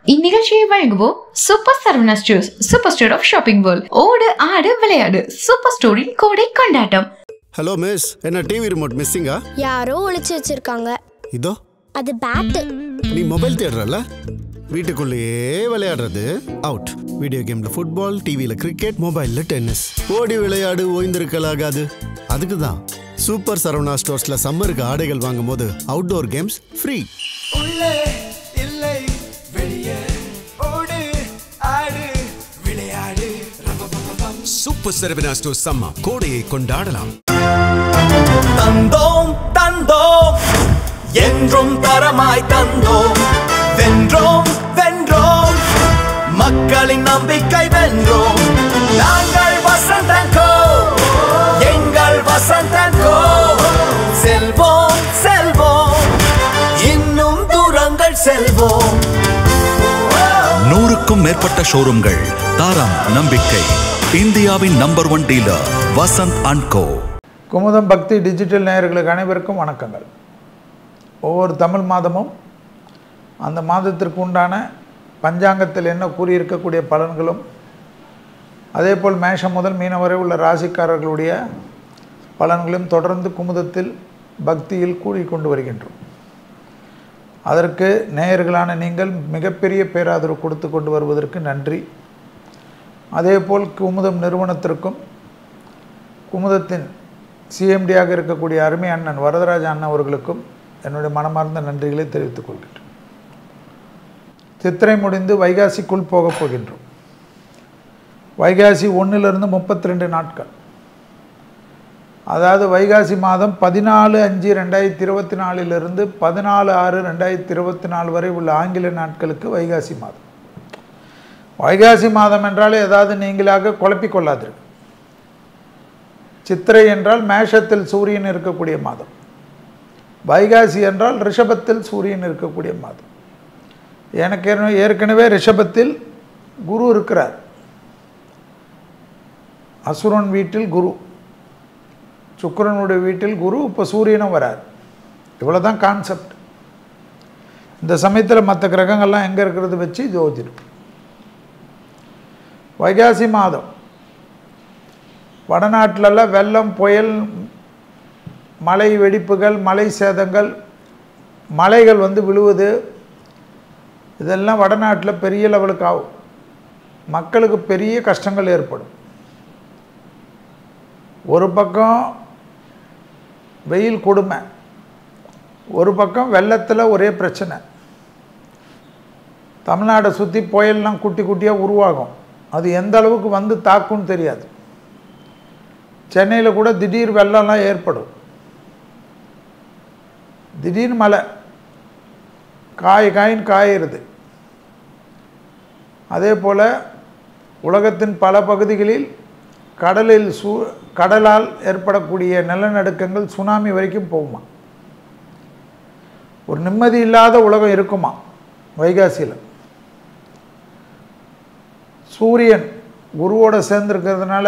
இந்நிகழ்ச்சியை வழங்குவோம் super Saravana stores super store of shopping world ஓடு ஆடு விளையாடு சூப்பர் ஸ்டோரின் கோடை கொண்டாட்டம் ஹலோ மிஸ் என்ன டிவி ரிமோட் மிஸ்ஸிங்கா யாரோ ஒளிச்சு வச்சிருக்காங்க இதோ அது பேட்டு நீ மொபைல் தேடுறல வீட்டுக்குள்ளேயே விளையாடுறது அவுட் வீடியோ கேம்ல ஃபுட்பால் டிவியில கிரிக்கெட் மொபைல்ல டென்னிஸ் ஓடி விளையாடு ஓய்ந்திருக்கலாகாது அதுக்கு தான் சூப்பர் சரவணா ஸ்டோர்ஸ்ல சம்மருக்கு ஆடைகள் வாங்கும் போது அவுட்டோர் கேம்ஸ் ஃப்ரீ உள்ளே இல்லை வெளியே ஓடு ஆடு விளையாடு ரபபபபம். சூப்பர் செரவினா ஸ்டோர் சம்மா கோடையை கொண்டாடலாம் தந்தோம் தந்தோம் என்றும் தரமாய் தந்தோம் வென்றோம் வென்றோம் மக்களின் நம்பிக்கை வென்றோம் நாங்கள் வசந்தங்கோ எங்கள் வசந்தங்கோ செல்வோம் செல்வோம் இன்னும் தூரங்கள் செல்வோம் நூறுக்கும் மேற்பட்ட ஷோரூம்கள் தாரம் நம்பிக்கை இந்தியாவின் number one dealer Vasanth and co Kumudam Bhakti digital நேயர்களுக்கு அனைவருக்கும் வணக்கங்கள் ஒவ்வொரு தமிழ் மாதமும் அந்த மாதத்திற்கு உண்டான பஞ்சாங்கத்தில் என்ன கூறியிருக்கக்கூடிய பலன்களும் அதேபோல் மேஷம் முதல் மீனம் வரை உள்ள ராசிக்காரர்களுடைய பலன்களையும் தொடர்ந்து குமுதத்தில் பக்தியில் கூறிக்கொண்டு வருகின்றோம் அதற்கு நேயர்களான நீங்கள் மிகப்பெரிய பேராதரவு கொடுத்து கொண்டு வருவதற்கு நன்றி அதேபோல் குமுதம் நிறுவனத்திற்கும் குமுதத்தின் சிஎம்டியாக இருக்கக்கூடிய அருமை அண்ணன் வரதராஜ அண்ணன் அவர்களுக்கும் என்னுடைய மனமார்ந்த நன்றிகளை தெரிவித்துக் கொள்கின்றேன் சித்திரை முடிந்து வைகாசிக்குள் போகப் போகின்றோம் வைகாசி ஒன்றிலிருந்து முப்பத்தி ரெண்டு நாட்கள் அதாவது வைகாசி மாதம் பதினாலு அஞ்சு ரெண்டாயிரத்தி இருபத்தி நாலிலிருந்து பதினாலு ஆறு ரெண்டாயிரத்தி இருபத்தி நாலு வரை உள்ள ஆங்கில நாட்களுக்கு வைகாசி மாதம் வைகாசி மாதம் என்றாலே ஏதாவது நீங்களாக குழப்பிக் கொள்ளாதீர்கள் சித்திரை என்றால் மேஷத்தில் சூரியன் இருக்கக்கூடிய மாதம் வைகாசி என்றால் ரிஷபத்தில் சூரியன் இருக்கக்கூடிய மாதம் எனக்கு ஏற்கனவே- ஏற்கனவே ரிஷபத்தில் குரு இருக்கிறார் அசுரன் வீட்டில் குரு சுக்கிரனுடைய வீட்டில் குரு இப்போ சூரியனும் வரார் இவ்வளோ தான் கான்செப்ட் இந்த சமயத்தில் மற்ற கிரகங்கள்லாம் எங்கே இருக்கிறது வச்சு ஜோதிடம் வைகாசி மாதம் வடநாட்டிலெல்லாம் வெள்ளம் புயல் மலை வெடிப்புகள் மலை சேதங்கள் மலைகள் வந்து விழுவது இதெல்லாம் வடநாட்டில் பெரிய லெவலுக்கு ஆகும் மக்களுக்கு பெரிய கஷ்டங்கள் ஏற்படும் ஒரு பக்கம் வெயில் கொடுமை ஒரு பக்கம் வெள்ளத்தில் ஒரே பிரச்சனை தமிழ்நாடை சுற்றி புயல்லாம் குட்டி குட்டியாக உருவாகும் அது எந்த அளவுக்கு வந்து தாக்கும்னு தெரியாது சென்னையில் கூட திடீர் வெள்ளம்லாம் ஏற்படும் திடீர் மழை காய் காயின் காயிறது அதே போல் உலகத்தின் பல பகுதிகளில் கடலில் சூ கடலால் ஏற்படக்கூடிய நிலநடுக்கங்கள் சுனாமி வரைக்கும் போகுமா ஒரு நிம்மதி இல்லாத உலகம் இருக்குமா வைகாசியில் சூரியன் குருவோட சேர்ந்துருக்கிறதுனால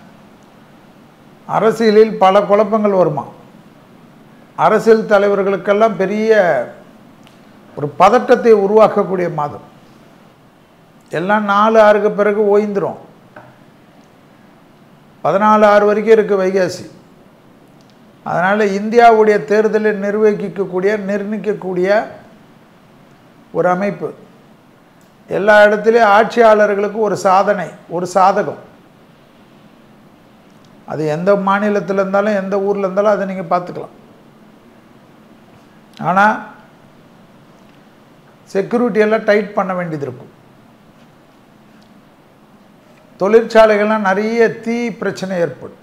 அரசியலில் பல குழப்பங்கள் வருமா அரசியல் தலைவர்களுக்கெல்லாம் பெரிய ஒரு பதட்டத்தை உருவாக்கக்கூடிய மாதம் எல்லாம் நாலு ஆறுக்கு பிறகு ஓய்ந்துரும் பதினாலு ஆறு வரைக்கும் இருக்குது வைகாசி அதனால் இந்தியாவுடைய தேர்தலை நிர்வகிக்கக்கூடிய நிர்ணயிக்கக்கூடிய ஒரு அமைப்பு எல்லா இடத்துலையும் ஆட்சியாளர்களுக்கு ஒரு சாதனை ஒரு சாதகம் அது எந்த மாநிலத்தில் இருந்தாலும் எந்த ஊரில் இருந்தாலும் அதை நீங்கள் பார்த்துக்கலாம் ஆனால் செக்யூரிட்டி எல்லாம் டைட் பண்ண வேண்டியது இருக்கும் தொழிற்சாலைகள்லாம் நிறைய தீ பிரச்சனை ஏற்படும்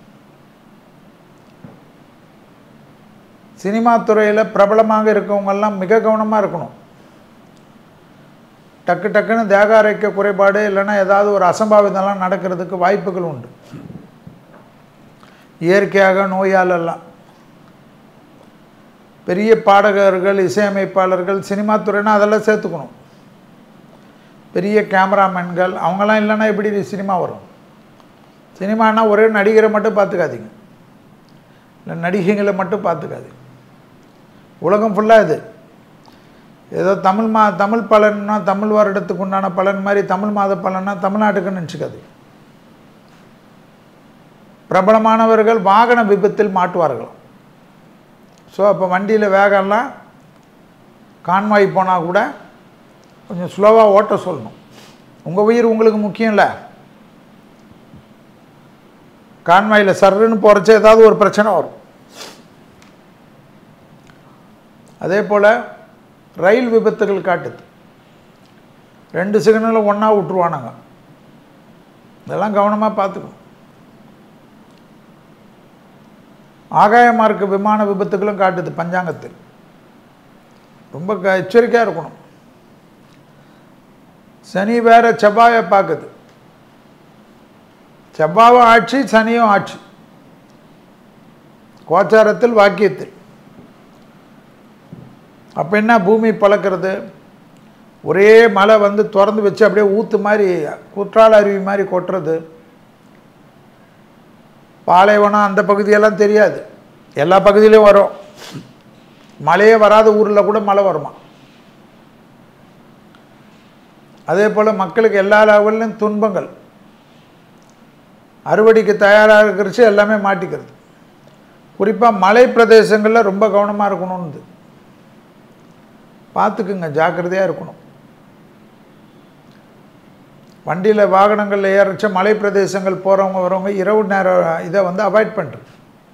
சினிமா துறையில் பிரபலமாக இருக்கவங்கெல்லாம் மிக கவனமாக இருக்கணும் டக்கு டக்குன்னு தேக அரைக்க குறைபாடு இல்லைன்னா ஏதாவது ஒரு அசம்பாவிதம்லாம் நடக்கிறதுக்கு வாய்ப்புகள் உண்டு இயற்கையாக நோயால் எல்லாம் பெரிய பாடகர்கள் இசையமைப்பாளர்கள் சினிமா துறைனா அதெல்லாம் சேர்த்துக்கணும் பெரிய கேமராமேன்கள் அவங்கெல்லாம் இல்லைன்னா எப்படி சினிமா வரும் சினிமானா ஒரே நடிகரை மட்டும் பார்த்துக்காதீங்க இல்லை நடிகைகளை மட்டும் பார்த்துக்காதீங்க உலகம் ஃபுல்லாக இது ஏதோ தமிழ் மா தமிழ் பலன்னா தமிழ் வருடத்துக்கு உண்டான பலன் மாதிரி தமிழ் மாத பலன்னா தமிழ்நாட்டுக்குன்னு நினச்சிக்காது பிரபலமானவர்கள் வாகன விபத்தில் மாட்டுவார்கள் ஸோ அப்போ வண்டியில் வேகம்லாம் கான்வாய் போனால் கூட கொஞ்சம் ஸ்லோவாக ஓட்ட சொல்லணும் உங்கள் உயிர் உங்களுக்கு முக்கியம் இல்லை கான்வாயில் சர்ன்னு போகிறச்ச ஏதாவது ஒரு பிரச்சனை வரும் அதே போல் ரயில் விபத்துகள் காட்டுது ரெண்டு சிக்னலும் ஒன்றா விட்டுருவானுங்க இதெல்லாம் கவனமாக பார்த்துக்கணும் ஆகாய மார்க்க விமான விபத்துகளும் காட்டுது பஞ்சாங்கத்தில் ரொம்ப க எச்சரிக்கையாக இருக்கணும் சனி வேற செவ்வாயை பார்க்குது செவ்வாவும் ஆட்சி சனியும் ஆட்சி கோச்சாரத்தில் வாக்கியத்தில் அப்போ என்ன பூமி பழக்கிறது ஒரே மலை வந்து திறந்து வச்சு அப்படியே ஊத்து மாதிரி குற்றால அருவி மாதிரி கொட்டுறது பாலைவனம் அந்த பகுதியெல்லாம் தெரியாது எல்லா பகுதியிலையும் வரும் மழையே வராத ஊரில் கூட மழை வருமா அதே போல் மக்களுக்கு எல்லா லெவல்லையும் துன்பங்கள் அறுவடைக்கு தயாராக இருக்கிறச்சு எல்லாமே மாட்டிக்கிறது குறிப்பாக மலை பிரதேசங்களில் ரொம்ப கவனமாக இருக்கணும்னு பார்த்துக்குங்க ஜாக்கிரதையாக இருக்கணும் வண்டியில் வாகனங்களில் ஏறச்ச மலை பிரதேசங்கள் போகிறவங்க வரவங்க இரவு நேரம் இதை வந்து அவாய்ட் பண்ணுறது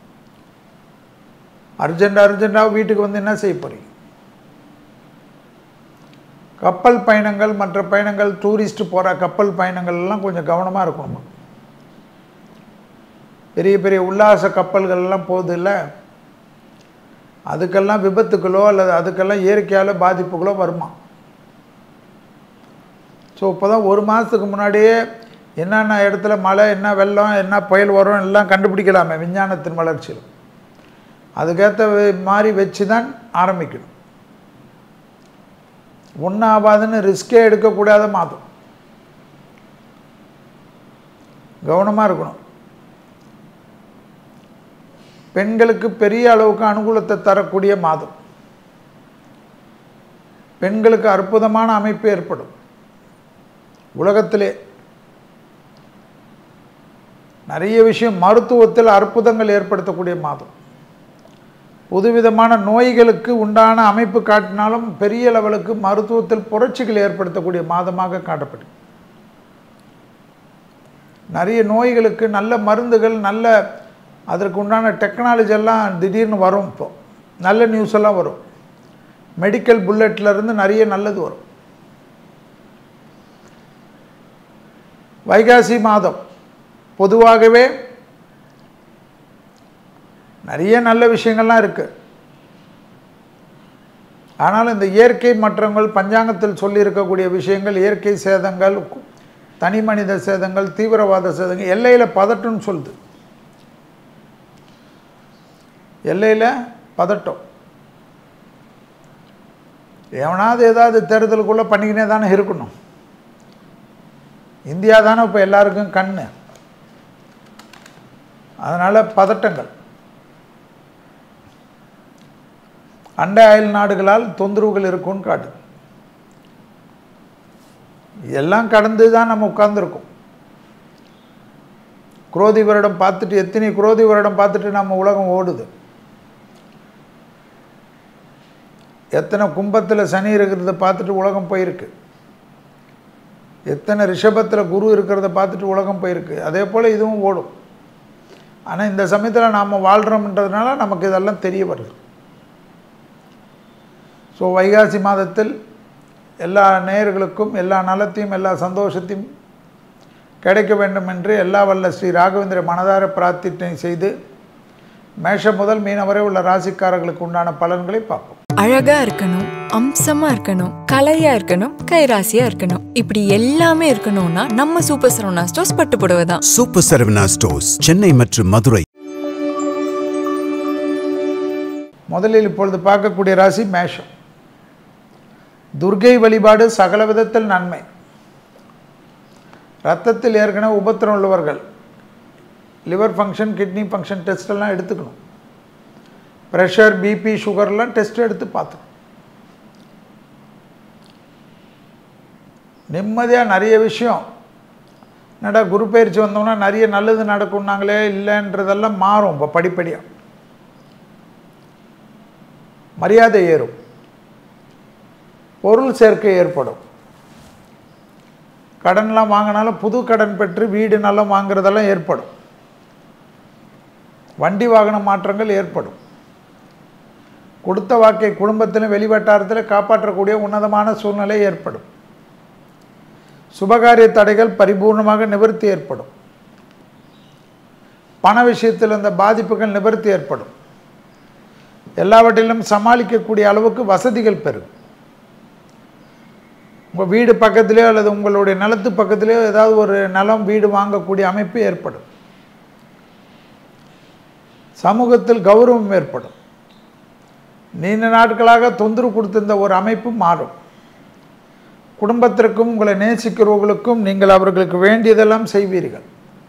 அர்ஜென்ட் அர்ஜென்ட்டாக வீட்டுக்கு வந்து என்ன செய்ய போகிறீங்க கப்பல் பயணங்கள் மற்ற பயணங்கள் டூரிஸ்ட் போகிற கப்பல் பயணங்கள் எல்லாம் கொஞ்சம் கவனமாக இருக்கணும் பெரிய பெரிய உல்லாச கப்பல்கள் எல்லாம் போகுது இல்லை அதுக்கெல்லாம் விபத்துக்களோ அல்லது அதுக்கெல்லாம் இயற்கையால் பாதிப்புகளோ வருமா ஸோ இப்போ தான் ஒரு மாதத்துக்கு முன்னாடியே என்னென்ன இடத்துல மழை என்ன வெள்ளம் என்ன புயல் வரும் எல்லாம் கண்டுபிடிக்கலாமே விஞ்ஞானத்தின் வளர்ச்சியில் அதுக்கேற்ற மாதிரி வச்சு தான் ஆரம்பிக்கணும் ஒன்றும் ஆகாதுன்னு ரிஸ்கே எடுக்கக்கூடாத மாதம் கவனமாக இருக்கணும் பெண்களுக்கு பெரிய அளவுக்கு அனுகூலத்தை தரக்கூடிய மாதம் பெண்களுக்கு அற்புதமான அமைப்பு ஏற்படும் உலகத்திலே நிறைய விஷயம் மருத்துவத்தில் அற்புதங்கள் ஏற்படுத்தக்கூடிய மாதம் புதுவிதமான நோய்களுக்கு உண்டான அமைப்பு காட்டினாலும் பெரிய லெவலுக்கு மருத்துவத்தில் புரட்சிகள் ஏற்படுத்தக்கூடிய மாதமாக காட்டப்படும் நிறைய நோய்களுக்கு நல்ல மருந்துகள் நல்ல அதற்கு உண்டான டெக்னாலஜி எல்லாம் திடீர்னு வரும் இப்போ நல்ல நியூஸ் எல்லாம் வரும் மெடிக்கல் புல்லட்லேருந்து நிறைய நல்லது வரும் வைகாசி மாதம் பொதுவாகவே நிறைய நல்ல விஷயங்கள்லாம் இருக்குது ஆனால் இந்த இயற்கை மாற்றங்கள் பஞ்சாங்கத்தில் சொல்லியிருக்கக்கூடிய விஷயங்கள் இயற்கை சேதங்கள் தனி மனித சேதங்கள் தீவிரவாத சேதங்கள் எல்லையில் பதட்டம்னு சொல்லுது எல்லையில் பதட்டம் எவனாவது ஏதாவது தேர்தலுக்குள்ளே பண்ணிக்கினே தானே இருக்கணும் இந்தியா தானே இப்போ எல்லாருக்கும் கண் அதனால் பதட்டங்கள் அண்டை அயல் நாடுகளால் தொந்தரவுகள் இருக்கும்னு காட்டுது இதெல்லாம் கடந்து தான் நம்ம உட்கார்ந்துருக்கோம் குரோதி வருடம் பார்த்துட்டு எத்தனை குரோதி வருடம் பார்த்துட்டு நம்ம உலகம் ஓடுது எத்தனை கும்பத்தில் சனி இருக்கிறத பார்த்துட்டு உலகம் போயிருக்கு எத்தனை ரிஷபத்தில் குரு இருக்கிறத பார்த்துட்டு உலகம் போயிருக்கு அதே போல் இதுவும் ஓடும் ஆனால் இந்த சமயத்தில் நாம் வாழ்கிறோம்ன்றதுனால நமக்கு இதெல்லாம் தெரிய வருது ஸோ வைகாசி மாதத்தில் எல்லா நேயர்களுக்கும் எல்லா நலத்தையும் எல்லா சந்தோஷத்தையும் கிடைக்க வேண்டும் என்று எல்லா வல்ல ஸ்ரீ ராகவேந்திர மனதார பிரார்த்தனை செய்து மேஷம் முதல் மீன வரை உள்ள ராசிக்காரர்களுக்கு உண்டான பலன்களை பார்ப்போம் அழகா இருக்கணும் அம்சமா இருக்கணும் கலையா இருக்கணும் கைராசியா இருக்கணும் இப்படி எல்லாமே இருக்கணும்னா நம்ம சூப்பர் சரவணா ஸ்டோர்ஸ் பட்டு புடவை தான் சூப்பர் சரவணா ஸ்டோர்ஸ் சென்னை மற்றும் மதுரை முதலில் இப்பொழுது பார்க்கக்கூடிய ராசி மேஷம் துர்கை வழிபாடு சகல விதத்தில் நன்மை ரத்தத்தில் ஏற்கனவே உபத்திரம் உள்ளவர்கள் liver function kidney function test எல்லாம் எடுத்துக்கணும் ப்ரெஷர் பிபி சுகர்லாம் டெஸ்ட் எடுத்து பார்த்துக்கணும் நிம்மதியாக நிறைய விஷயம் என்னடா குரு பயிற்சி வந்தோம்னா நிறைய நல்லது நடக்கும்னாங்களே இல்லைன்றதெல்லாம் மாறும் இப்போ படிப்படியாக மரியாதை ஏறும் பொருள் சேர்க்கை ஏற்படும் கடன்லாம் வாங்கினாலும் புது கடன் பெற்று வீடு நல்லா வாங்குறதெல்லாம் ஏற்படும் வண்டி வாகன மாற்றங்கள் ஏற்படும் கொடுத்த வாக்கை குடும்பத்திலும் வெளிவட்டாரத்தில் காப்பாற்றக்கூடிய உன்னதமான சூழ்நிலை ஏற்படும் சுபகாரிய தடைகள் பரிபூர்ணமாக நிவர்த்தி ஏற்படும் பண விஷயத்தில் இந்த பாதிப்புகள் நிவர்த்தி ஏற்படும் எல்லாவற்றிலும் சமாளிக்கக்கூடிய அளவுக்கு வசதிகள் பெறும் உங்கள் வீடு பக்கத்துலேயோ அல்லது உங்களுடைய நிலத்து பக்கத்துலேயோ ஏதாவது ஒரு நிலம் வீடு வாங்கக்கூடிய அமைப்பு ஏற்படும் சமூகத்தில் கௌரவம் ஏற்படும் நீண்ட நாட்களாக தொந்தரவு கொடுத்திருந்த ஒரு அமைப்பு மாறும் குடும்பத்திற்கும் உங்களை நேசிக்கிறவர்களுக்கும் நீங்கள் அவர்களுக்கு வேண்டியதெல்லாம் செய்வீர்கள்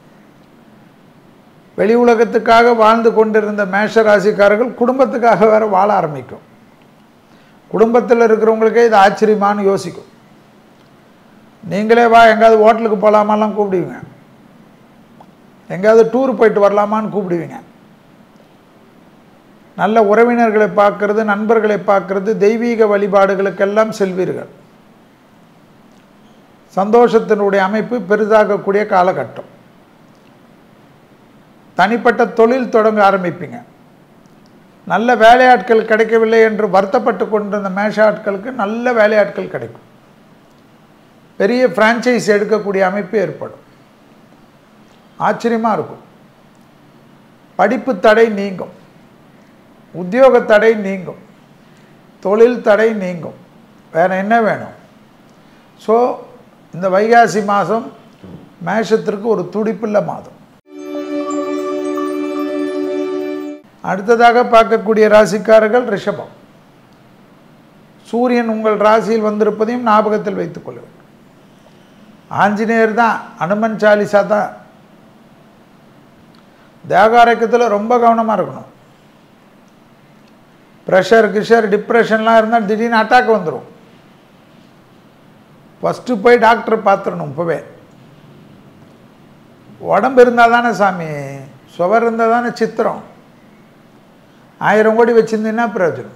வெளி உலகத்துக்காக வாழ்ந்து கொண்டிருந்த மேஷ ராசிக்காரர்கள் குடும்பத்துக்காக வேற வாழ ஆரம்பிக்கும் குடும்பத்தில் இருக்கிறவங்களுக்கே இது ஆச்சரியமானு யோசிக்கும் நீங்களே வா எங்கேயாவது ஹோட்டலுக்கு போகலாமாலாம் கூப்பிடுவீங்க எங்கேயாவது டூர் போயிட்டு வரலாமான்னு கூப்பிடுவீங்க நல்ல உறவினர்களை பார்க்கறது நண்பர்களை பார்க்கறது தெய்வீக வழிபாடுகளுக்கெல்லாம் செல்வீர்கள் சந்தோஷத்தினுடைய அமைப்பு பெரிதாகக்கூடிய காலகட்டம் தனிப்பட்ட தொழில் தொடங்க ஆரம்பிப்பீங்க நல்ல வேலையாட்கள் கிடைக்கவில்லை என்று வருத்தப்பட்டு கொண்டிருந்த மேஷ ஆட்களுக்கு நல்ல வேலையாட்கள் கிடைக்கும் பெரிய ஃப்ரான்ச்சைஸ் எடுக்கக்கூடிய அமைப்பு ஏற்படும் ஆச்சரியமாக இருக்கும் படிப்பு தடை நீங்கும் உத்தியோக தடை நீங்கும் தொழில் தடை நீங்கும் வேறு என்ன வேணும் ஸோ இந்த வைகாசி மாதம் மேஷத்திற்கு ஒரு துடிப்புள்ள மாதம் அடுத்ததாக பார்க்கக்கூடிய ராசிக்காரர்கள் ரிஷபம் சூரியன் உங்கள் ராசியில் வந்திருப்பதையும் ஞாபகத்தில் வைத்துக் கொள்ள வேண்டும் ஆஞ்சநேயர் தான் அனுமன் சாலிசா தான் தேகாரக்கத்தில் ரொம்ப கவனமாக இருக்கணும் ப்ரெஷர் கிஷர் டிப்ரெஷன்லாம் இருந்தால் திடீர்னு அட்டாக் வந்துடும் ஃபஸ்ட்டு போய் டாக்டரை பார்த்துடணும் இப்போவே உடம்பு இருந்தால் தானே சாமி சுவர் இருந்தால் தானே சித்திரம் ஆயிரம் கோடி வச்சுருந்தீங்கன்னா பிரயோஜனம்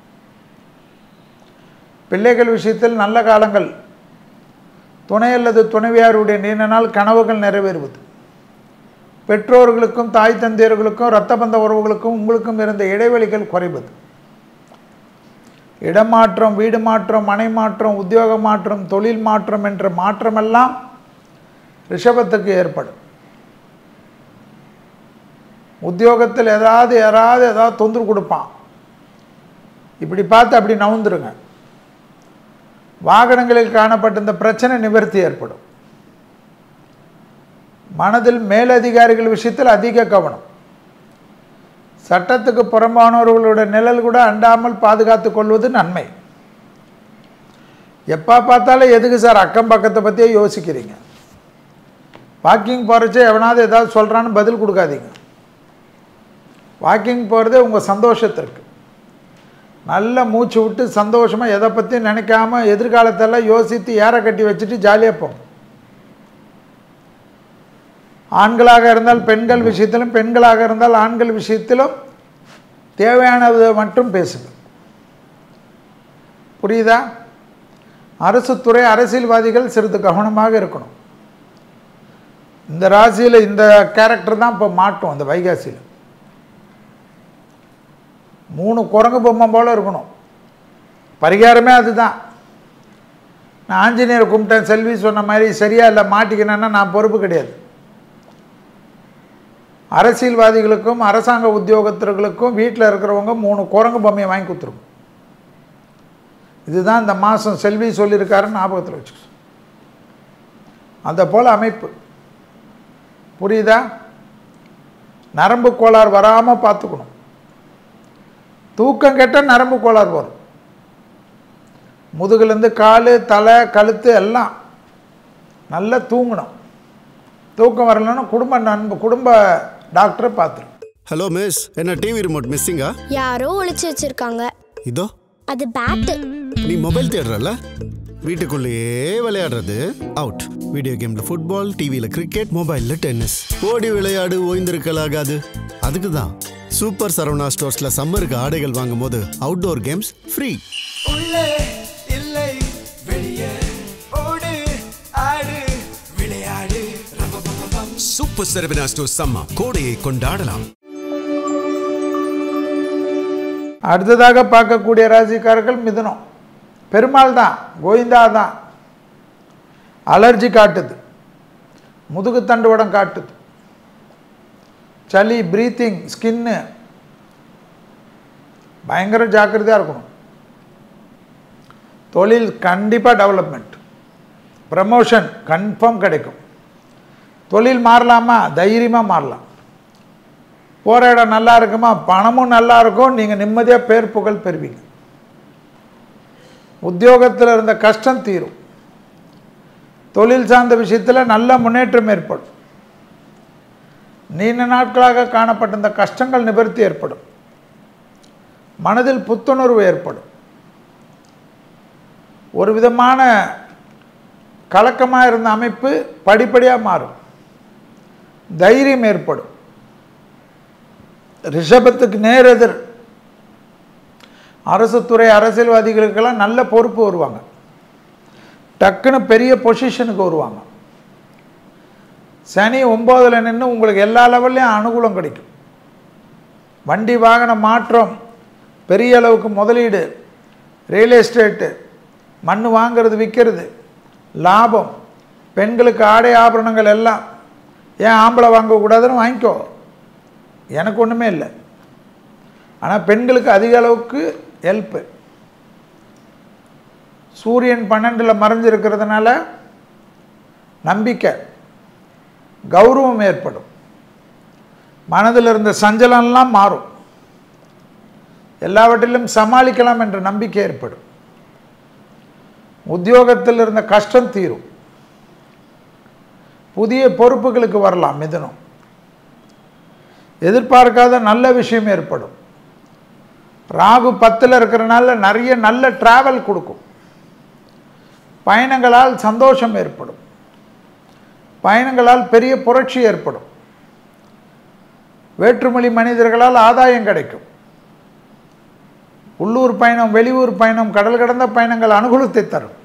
பிள்ளைகள் விஷயத்தில் நல்ல காலங்கள் துணை அல்லது துணைவியாருடைய நீண்ட நாள் கனவுகள் நிறைவேறுவது பெற்றோர்களுக்கும் தாய் தந்தையர்களுக்கும் இரத்த பந்த உறவுகளுக்கும் உங்களுக்கும் இருந்த இடைவெளிகள் குறைவது இடமாற்றம் வீடு மாற்றம் மனை மாற்றம் உத்தியோக மாற்றம் தொழில் மாற்றம் என்ற மாற்றமெல்லாம் ரிஷபத்துக்கு ஏற்படும் உத்தியோகத்தில் ஏதாவது யாராவது ஏதாவது தொந்தரவு கொடுப்பான் இப்படி பார்த்து அப்படி நவுந்துருங்க வாகனங்களில் காணப்பட்ட இந்த பிரச்சனை நிவர்த்தி ஏற்படும் மனதில் மேலதிகாரிகள் விஷயத்தில் அதிக கவனம் சட்டத்துக்கு புறம்பானவர்களுடைய நிழல் கூட அண்டாமல் பாதுகாத்து கொள்வது நன்மை எப்போ பார்த்தாலும் எதுக்கு சார் அக்கம் பக்கத்தை பற்றியே யோசிக்கிறீங்க வாக்கிங் போகிறச்சே எவனாவது ஏதாவது சொல்கிறான்னு பதில் கொடுக்காதீங்க வாக்கிங் போகிறதே உங்கள் சந்தோஷத்திற்கு நல்ல மூச்சு விட்டு சந்தோஷமாக எதை பற்றியும் நினைக்காம எதிர்காலத்தெல்லாம் யோசித்து ஏற கட்டி வச்சுட்டு ஜாலியாக போங்க ஆண்களாக இருந்தால் பெண்கள் விஷயத்திலும் பெண்களாக இருந்தால் ஆண்கள் விஷயத்திலும் தேவையானதை மட்டும் பேசுங்க புரியுதா அரசு துறை அரசியல்வாதிகள் சிறிது கவனமாக இருக்கணும் இந்த ராசியில் இந்த கேரக்டர் தான் இப்போ மாட்டும் அந்த வைகாசியில் மூணு குரங்கு பொம்மை போல் இருக்கணும் பரிகாரமே அதுதான் நான் ஆஞ்சநேயர் கும்பிட்டேன் செல்வி சொன்ன மாதிரி சரியா இல்லை மாட்டிக்கினேன்னா நான் பொறுப்பு கிடையாது அரசியல்வாதிகளுக்கும் அரசாங்க உத்தியோகத்தர்களுக்கும் வீட்டில் இருக்கிறவங்க மூணு குரங்கு பொம்மையை வாங்கி கொடுத்துருங்க இதுதான் இந்த மாதம் செல்வி சொல்லியிருக்காருன்னு ஞாபகத்தில் வச்சுக்கோ அந்த போல் அமைப்பு புரியுதா நரம்பு கோளாறு வராமல் பார்த்துக்கணும் தூக்கம் கெட்ட நரம்பு கோளாறு வரும் முதுகுலேருந்து கால் தலை கழுத்து எல்லாம் நல்லா தூங்கணும் தூக்கம் வரலன்னா குடும்ப நண்பு குடும்ப டாக்டரை பார்த்துரு ஹலோ மிஸ் என்ன டிவி ரிமோட் மிஸ்ஸிங்கா யாரோ ஒளிச்சு வச்சிருக்காங்க இதோ அது பேட்டு நீ மொபைல் தேடுறல வீட்டுக்குள்ளேயே விளையாடுறது அவுட் வீடியோ கேம்ல ஃபுட்பால் டிவியில கிரிக்கெட் மொபைல்ல டென்னிஸ் ஓடி விளையாடு ஓய்ந்திருக்கலாகாது அதுக்கு தான் சூப்பர் சரவணா ஸ்டோர்ஸ்ல சம்மருக்கு ஆடைகள் வாங்கும் போது அவுட்டோர் கேம்ஸ் ஃப்ரீ உள்ளே இல்லை வெளியே ஓடு ஆடு விளையாடு ரபபபபம். சூப்பர் சரவணா ஸ்டோர்ஸ் சம்மா கோடையை கொண்டாடலாம் அடுத்ததாக பார்க்கக்கூடிய ராசிக்காரர்கள் மிதுனம் பெருமாள் தான் கோவிந்தா தான் அலர்ஜி காட்டுது முதுகு தண்டுவடம் காட்டுது சளி ப்ரீத்திங் ஸ்கின்னு பயங்கர ஜாக்கிரதையாக இருக்கணும் தொழில் கண்டிப்பாக டெவலப்மெண்ட் ப்ரமோஷன் கன்ஃபார்ம் கிடைக்கும் தொழில் மாறலாமா தைரியமாக மாறலாம் போகிற இடம் நல்லா இருக்குமா பணமும் நல்லா இருக்கும் நீங்கள் நிம்மதியாக பேர் புகழ் பெறுவீங்க உத்தியோகத்தில் இருந்த கஷ்டம் தீரும் தொழில் சார்ந்த விஷயத்தில் நல்ல முன்னேற்றம் ஏற்படும் நீண்ட நாட்களாக காணப்பட்ட இந்த கஷ்டங்கள் நிவர்த்தி ஏற்படும் மனதில் புத்துணர்வு ஏற்படும் ஒரு விதமான கலக்கமாக இருந்த அமைப்பு படிப்படியாக மாறும் தைரியம் ஏற்படும் ரிஷபத்துக்கு நேர் எதிர் அரசு துறை அரசியல்வாதிகளுக்கெல்லாம் நல்ல பொறுப்பு வருவாங்க டக்குன்னு பெரிய பொசிஷனுக்கு வருவாங்க சனி ஒம்போதில் நின்று உங்களுக்கு எல்லா லெவல்லையும் அனுகூலம் கிடைக்கும் வண்டி வாகன மாற்றம் பெரிய அளவுக்கு முதலீடு ரியல் எஸ்டேட்டு மண் வாங்கிறது விற்கிறது லாபம் பெண்களுக்கு ஆடை ஆபரணங்கள் எல்லாம் ஏன் ஆம்பளை வாங்கக்கூடாதுன்னு வாங்கிக்கோ எனக்கு ஒன்றுமே இல்லை ஆனால் பெண்களுக்கு அதிக அளவுக்கு ஹெல்ப்பு சூரியன் பன்னெண்டில் மறைஞ்சிருக்கிறதுனால நம்பிக்கை கௌரவம் ஏற்படும் மனதில் இருந்த சஞ்சலம்லாம் மாறும் எல்லாவற்றிலும் சமாளிக்கலாம் என்ற நம்பிக்கை ஏற்படும் உத்தியோகத்தில் இருந்த கஷ்டம் தீரும் புதிய பொறுப்புகளுக்கு வரலாம் மிதுனம் எதிர்பார்க்காத நல்ல விஷயம் ஏற்படும் ராகு பத்தில் இருக்கிறனால நிறைய நல்ல டிராவல் கொடுக்கும் பயணங்களால் சந்தோஷம் ஏற்படும் பயணங்களால் பெரிய புரட்சி ஏற்படும் வேற்றுமொழி மனிதர்களால் ஆதாயம் கிடைக்கும் உள்ளூர் பயணம் வெளியூர் பயணம் கடல் கடந்த பயணங்கள் அனுகூலத்தை தரும்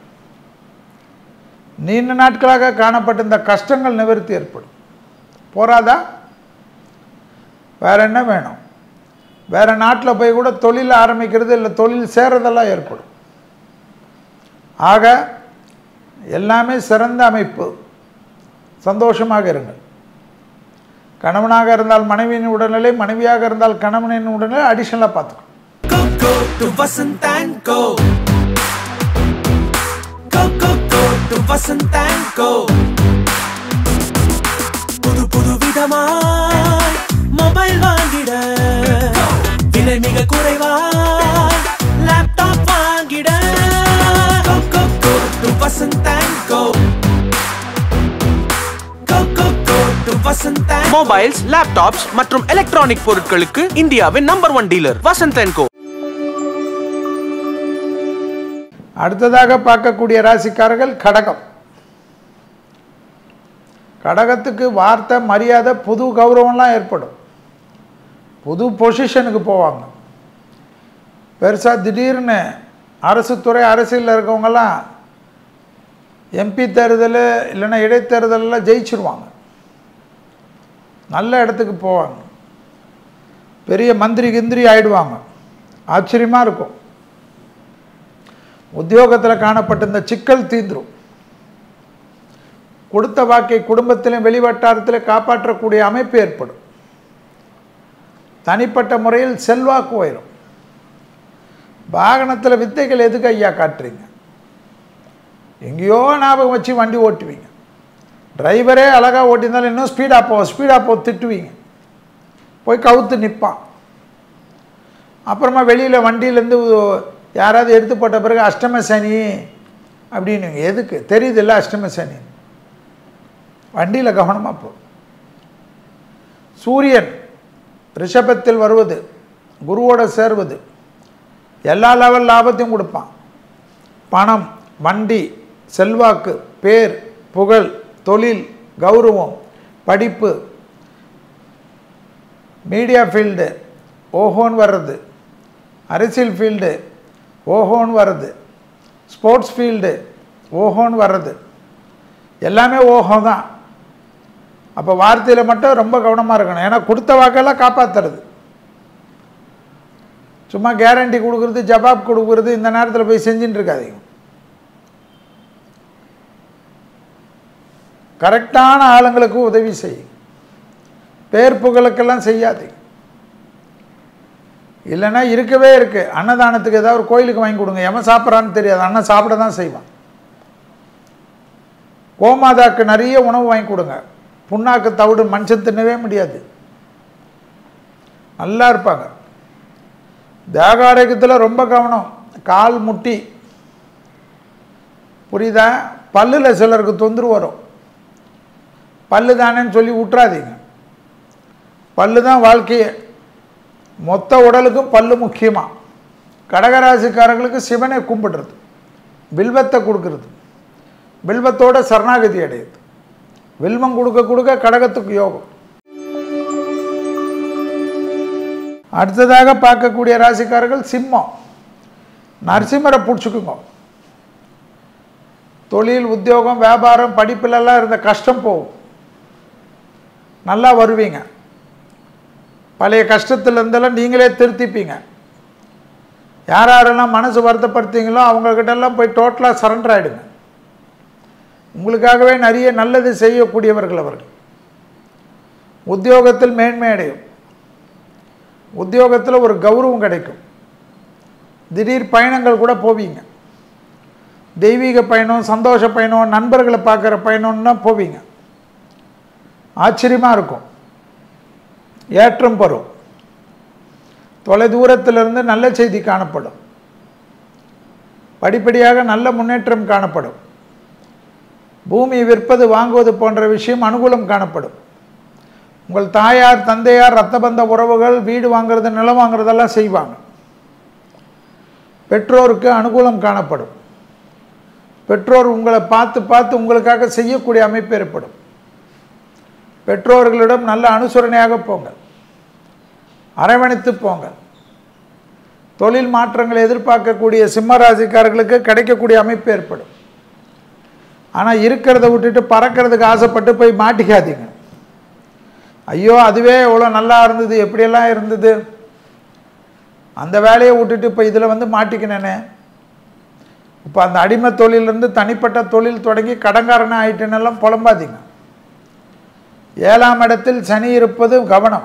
நீண்ட நாட்களாக காணப்பட்ட இந்த கஷ்டங்கள் நிவர்த்தி ஏற்படும் போராதா வேற என்ன வேணும் வேற நாட்டில் போய் கூட தொழில் ஆரம்பிக்கிறது இல்லை தொழில் சேரதெல்லாம் ஏற்படும் ஆக எல்லாமே சிறந்த அமைப்பு சந்தோஷமாக இருங்கள் கணவனாக இருந்தால் மனைவியின் உடல்நிலை மனைவியாக இருந்தால் கணவனின் உடல்நிலை அடிஷனலாக பார்த்துக்கணும் Go, go to Vasant and Go. Go, go, go to Vasant and Go. புது புது விதமாய் மொபைல் வாங்கிட விலை மிக குறைவாய் லேப்டாப் வாங்கிட Go, go, go to Vasant and Go. Go, go, go to Vasant and Go. Mobiles laptops மற்றும் electronic பொருட்களுக்கு இந்தியாவின் number one dealer Vasanth and co அடுத்ததாக பார்க்கக்கூடிய ராசிக்காரர்கள் கடகம் கடகத்துக்கு வார்த்தை மரியாதை புது கௌரவம்லாம் ஏற்படும் புது பொசிஷனுக்கு போவாங்க பெருசாக திடீர்னு அரசு துறை அரசியலில் இருக்கவங்கெல்லாம் எம்பி தேர்தல் இல்லைன்னா இடைத்தேர்தலெல்லாம் ஜெயிச்சிருவாங்க நல்ல இடத்துக்கு போவாங்க பெரிய மந்திரி கிந்திரி ஆயிடுவாங்க ஆச்சரியமாக இருக்கும் உத்தியோகத்தில் காணப்பட்ட இந்த சிக்கல் தீந்துரும் கொடுத்த வாக்கை குடும்பத்திலும் வெளிவட்டாரத்திலும் காப்பாற்றக்கூடிய அமைப்பு ஏற்படும் தனிப்பட்ட முறையில் செல்வாக்கு உயரும் வாகனத்தில் வித்தைகள் எதுக்கு ஐயா காட்டுறீங்க எங்கேயோ ஞாபகம் வச்சு வண்டி ஓட்டுவீங்க டிரைவரே அழகாக ஓட்டியிருந்தாலும் இன்னும் ஸ்பீடாக போ ஸ்பீடாக போ திட்டுவீங்க போய் கவுத்து நிற்பான் அப்புறமா வெளியில் வண்டியிலேருந்து யாராவது எடுத்து போட்ட பிறகு அஷ்டம சனி அப்படின்னு எதுக்கு தெரியுதில்ல அஷ்டம சனி வண்டியில் கவனமாக போ சூரியன் ரிஷபத்தில் வருவது குருவோட சேர்வது எல்லா லெவல் லாபத்தையும் கொடுப்பான் பணம் வண்டி செல்வாக்கு பேர் புகழ் தொழில் கௌரவம் படிப்பு மீடியா ஃபீல்டு ஓஹோன்னு வர்றது அரசியல் ஃபீல்டு ஓஹோன்னு வர்றது ஸ்போர்ட்ஸ் ஃபீல்டு ஓஹோன்னு வர்றது எல்லாமே ஓஹோ தான் அப்போ வார்த்தையில் மட்டும் ரொம்ப கவனமாக இருக்கணும் ஏன்னா கொடுத்த வாக்கெல்லாம் காப்பாற்றுறது சும்மா கேரண்டி கொடுக்குறது ஜவாப் கொடுக்குறது இந்த நேரத்தில் போய் செஞ்சுட்டு இருக்காதீங்க கரெக்டான ஆளுங்களுக்கு உதவி செய்யுங்க பேர் புகழுக்கெல்லாம் செய்யாதீங்க இல்லைன்னா இருக்கவே இருக்கு அன்னதானத்துக்கு ஏதாவது ஒரு கோயிலுக்கு வாங்கி கொடுங்க எவன் சாப்பிட்றான்னு தெரியாது அண்ணன் சாப்பிட தான் செய்வான் கோமாதாக்கு நிறைய உணவு வாங்கி கொடுங்க புண்ணாக்கு தவிடு மனுஷன் தின்னவே முடியாது நல்லா இருப்பாங்க தேக ஆரோக்கியத்தில் ரொம்ப கவனம் கால் முட்டி புரியுதா பல்லில் சிலருக்கு தொந்தரவு வரும் பல்லு தானேன்னு சொல்லி விட்றாதீங்க பல்லு தான் வாழ்க்கையே மொத்த உடலுக்கும் பல்லு முக்கியமாக கடகராசிக்காரங்களுக்கு சிவனை கும்பிடுறது வில்வத்தை கொடுக்கறது வில்வத்தோட சரணாகதி அடையுது வில்வம் கொடுக்க கொடுக்க கடகத்துக்கு யோகம் அடுத்ததாக பார்க்கக்கூடிய ராசிக்காரர்கள் சிம்மம் நரசிம்மரை பிடிச்சிக்குங்க தொழில் உத்தியோகம் வியாபாரம் படிப்பிலெல்லாம் இருந்த கஷ்டம் போகும் நல்லா வருவீங்க பழைய கஷ்டத்துல இருந்தெல்லாம் நீங்களே திருத்திப்பீங்க யார் யாரெல்லாம் மனசு வருத்தப்படுத்தீங்களோ அவங்கக்கிட்டெல்லாம் போய் டோட்டலாக சரண்டர் ஆகிடுங்க உங்களுக்காகவே நிறைய நல்லது செய்யக்கூடியவர்கள் அவர்கள் உத்தியோகத்தில் மேன்மை அடையும் உத்தியோகத்தில் ஒரு கௌரவம் கிடைக்கும் திடீர் பயணங்கள் கூட போவீங்க தெய்வீக பயணம் சந்தோஷ பயணம் நண்பர்களை பார்க்குற பயணம்னா போவீங்க ஆச்சரியமாக இருக்கும் ஏற்றம் பெறும் தொலை தூரத்திலிருந்து நல்ல செய்தி காணப்படும் படிப்படியாக நல்ல முன்னேற்றம் காணப்படும் பூமி விற்பது வாங்குவது போன்ற விஷயம் அனுகூலம் காணப்படும் உங்கள் தாயார் தந்தையார் ரத்த பந்த உறவுகள் வீடு வாங்குறது நிலம் வாங்குறதெல்லாம் செய்வாங்க பெற்றோருக்கு அனுகூலம் காணப்படும் பெற்றோர் உங்களை பார்த்து பார்த்து உங்களுக்காக செய்யக்கூடிய அமைப்பு ஏற்படும் பெற்றோர்களிடம் நல்ல அனுசரணையாக போங்கள் அரவணைத்து போங்கள் தொழில் மாற்றங்களை எதிர்பார்க்கக்கூடிய சிம்ம ராசிக்காரர்களுக்கு கிடைக்கக்கூடிய அமைப்பு ஏற்படும் ஆனால் இருக்கிறத விட்டுட்டு பறக்கிறதுக்கு ஆசைப்பட்டு போய் மாட்டிக்காதீங்க ஐயோ அதுவே எவ்வளோ நல்லா இருந்தது எப்படியெல்லாம் இருந்தது அந்த வேலையை விட்டுட்டு இப்போ இதில் வந்து மாட்டிக்கினேனே இப்போ அந்த அடிமை தொழிலிருந்து தனிப்பட்ட தொழில் தொடங்கி கடங்காரனை ஆயிட்டேனெல்லாம் புலம்பாதீங்க ஏழாம் இடத்தில் சனி இருப்பது கவனம்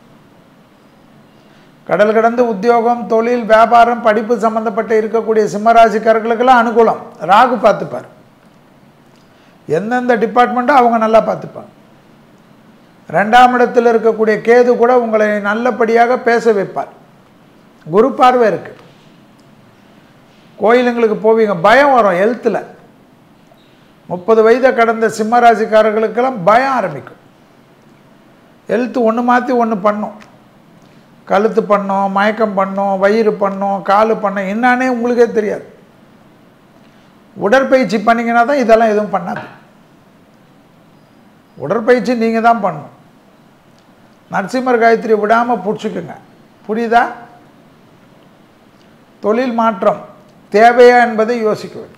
கடல் கடந்து உத்தியோகம் தொழில் வியாபாரம் படிப்பு சம்பந்தப்பட்ட இருக்கக்கூடிய சிம்மராசிக்காரர்களுக்கெல்லாம் அனுகூலம் ராகு பார்த்துப்பார் எந்தெந்த டிபார்ட்மெண்ட்டோ அவங்க நல்லா பார்த்துப்பாங்க ரெண்டாம் இடத்தில் இருக்கக்கூடிய கேது கூட உங்களை நல்லபடியாக பேச வைப்பார் குரு பார்வை இருக்கு கோயிலுங்களுக்கு போவீங்க பயம் வரும் ஹெல்த்தில் முப்பது வயதை கடந்த சிம்மராசிக்காரர்களுக்கெல்லாம் பயம் ஆரம்பிக்கும் ஹெல்த்து ஒன்று மாற்றி ஒன்று பண்ணும் கழுத்து பண்ணோம் மயக்கம் பண்ணோம் வயிறு பண்ணோம் கால் பண்ணோம் என்னானே உங்களுக்கே தெரியாது உடற்பயிற்சி பண்ணிங்கன்னா தான் இதெல்லாம் எதுவும் பண்ணாது உடற்பயிற்சி நீங்கள் தான் பண்ணணும் நரசிம்மர் காயத்ரி விடாமல் பிடிச்சிக்குங்க புரியுதா தொழில் மாற்றம் தேவையா என்பதை யோசிக்க வேண்டும்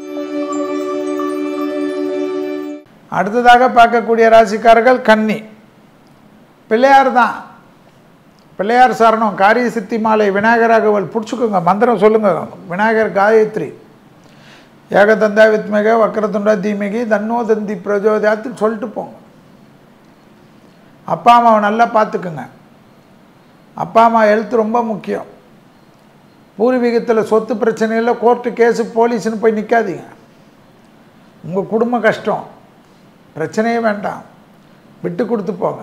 அடுத்ததாக பார்க்கக்கூடிய ராசிக்காரர்கள் கன்னி பிள்ளையார் தான் பிள்ளையார் சரணம் காரிய சித்தி மாலை விநாயகராகவல் பிடிச்சிக்கோங்க மந்திரம் சொல்லுங்க விநாயகர் காயத்ரி ஏகதந்தா வித்மக வக்கரதுண்டா தீமகி தன்னோ தந்தி பிரஜோதயாத்து சொல்லிட்டு போங்க அப்பா அம்மாவை நல்லா பார்த்துக்குங்க அப்பா அம்மா ஹெல்த் ரொம்ப முக்கியம் பூர்வீகத்தில் சொத்து பிரச்சனையில் கோர்ட்டு கேஸு போலீஸ்னு போய் நிற்காதீங்க உங்கள் குடும்ப கஷ்டம் பிரச்சனையே வேண்டாம் விட்டு கொடுத்து போங்க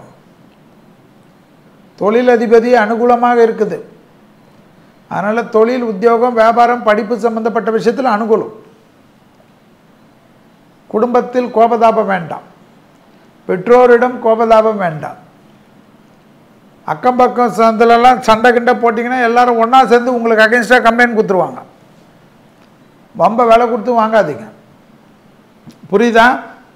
தொழில் அதிபதி அனுகூலமாக இருக்குது அதனால் தொழில் உத்தியோகம் வியாபாரம் படிப்பு சம்பந்தப்பட்ட விஷயத்தில் அனுகூலம் குடும்பத்தில் கோபதாபம் வேண்டாம் பெற்றோரிடம் கோபதாபம் வேண்டாம் அக்கம் பக்கம் சந்திலெல்லாம் சண்டை கிண்டை போட்டிங்கன்னா எல்லாரும் ஒன்றா சேர்ந்து உங்களுக்கு அகேன்ஸ்டாக கம்ப்ளைண்ட் கொடுத்துருவாங்க வம்ப விலை கொடுத்து வாங்காதீங்க புரியுதா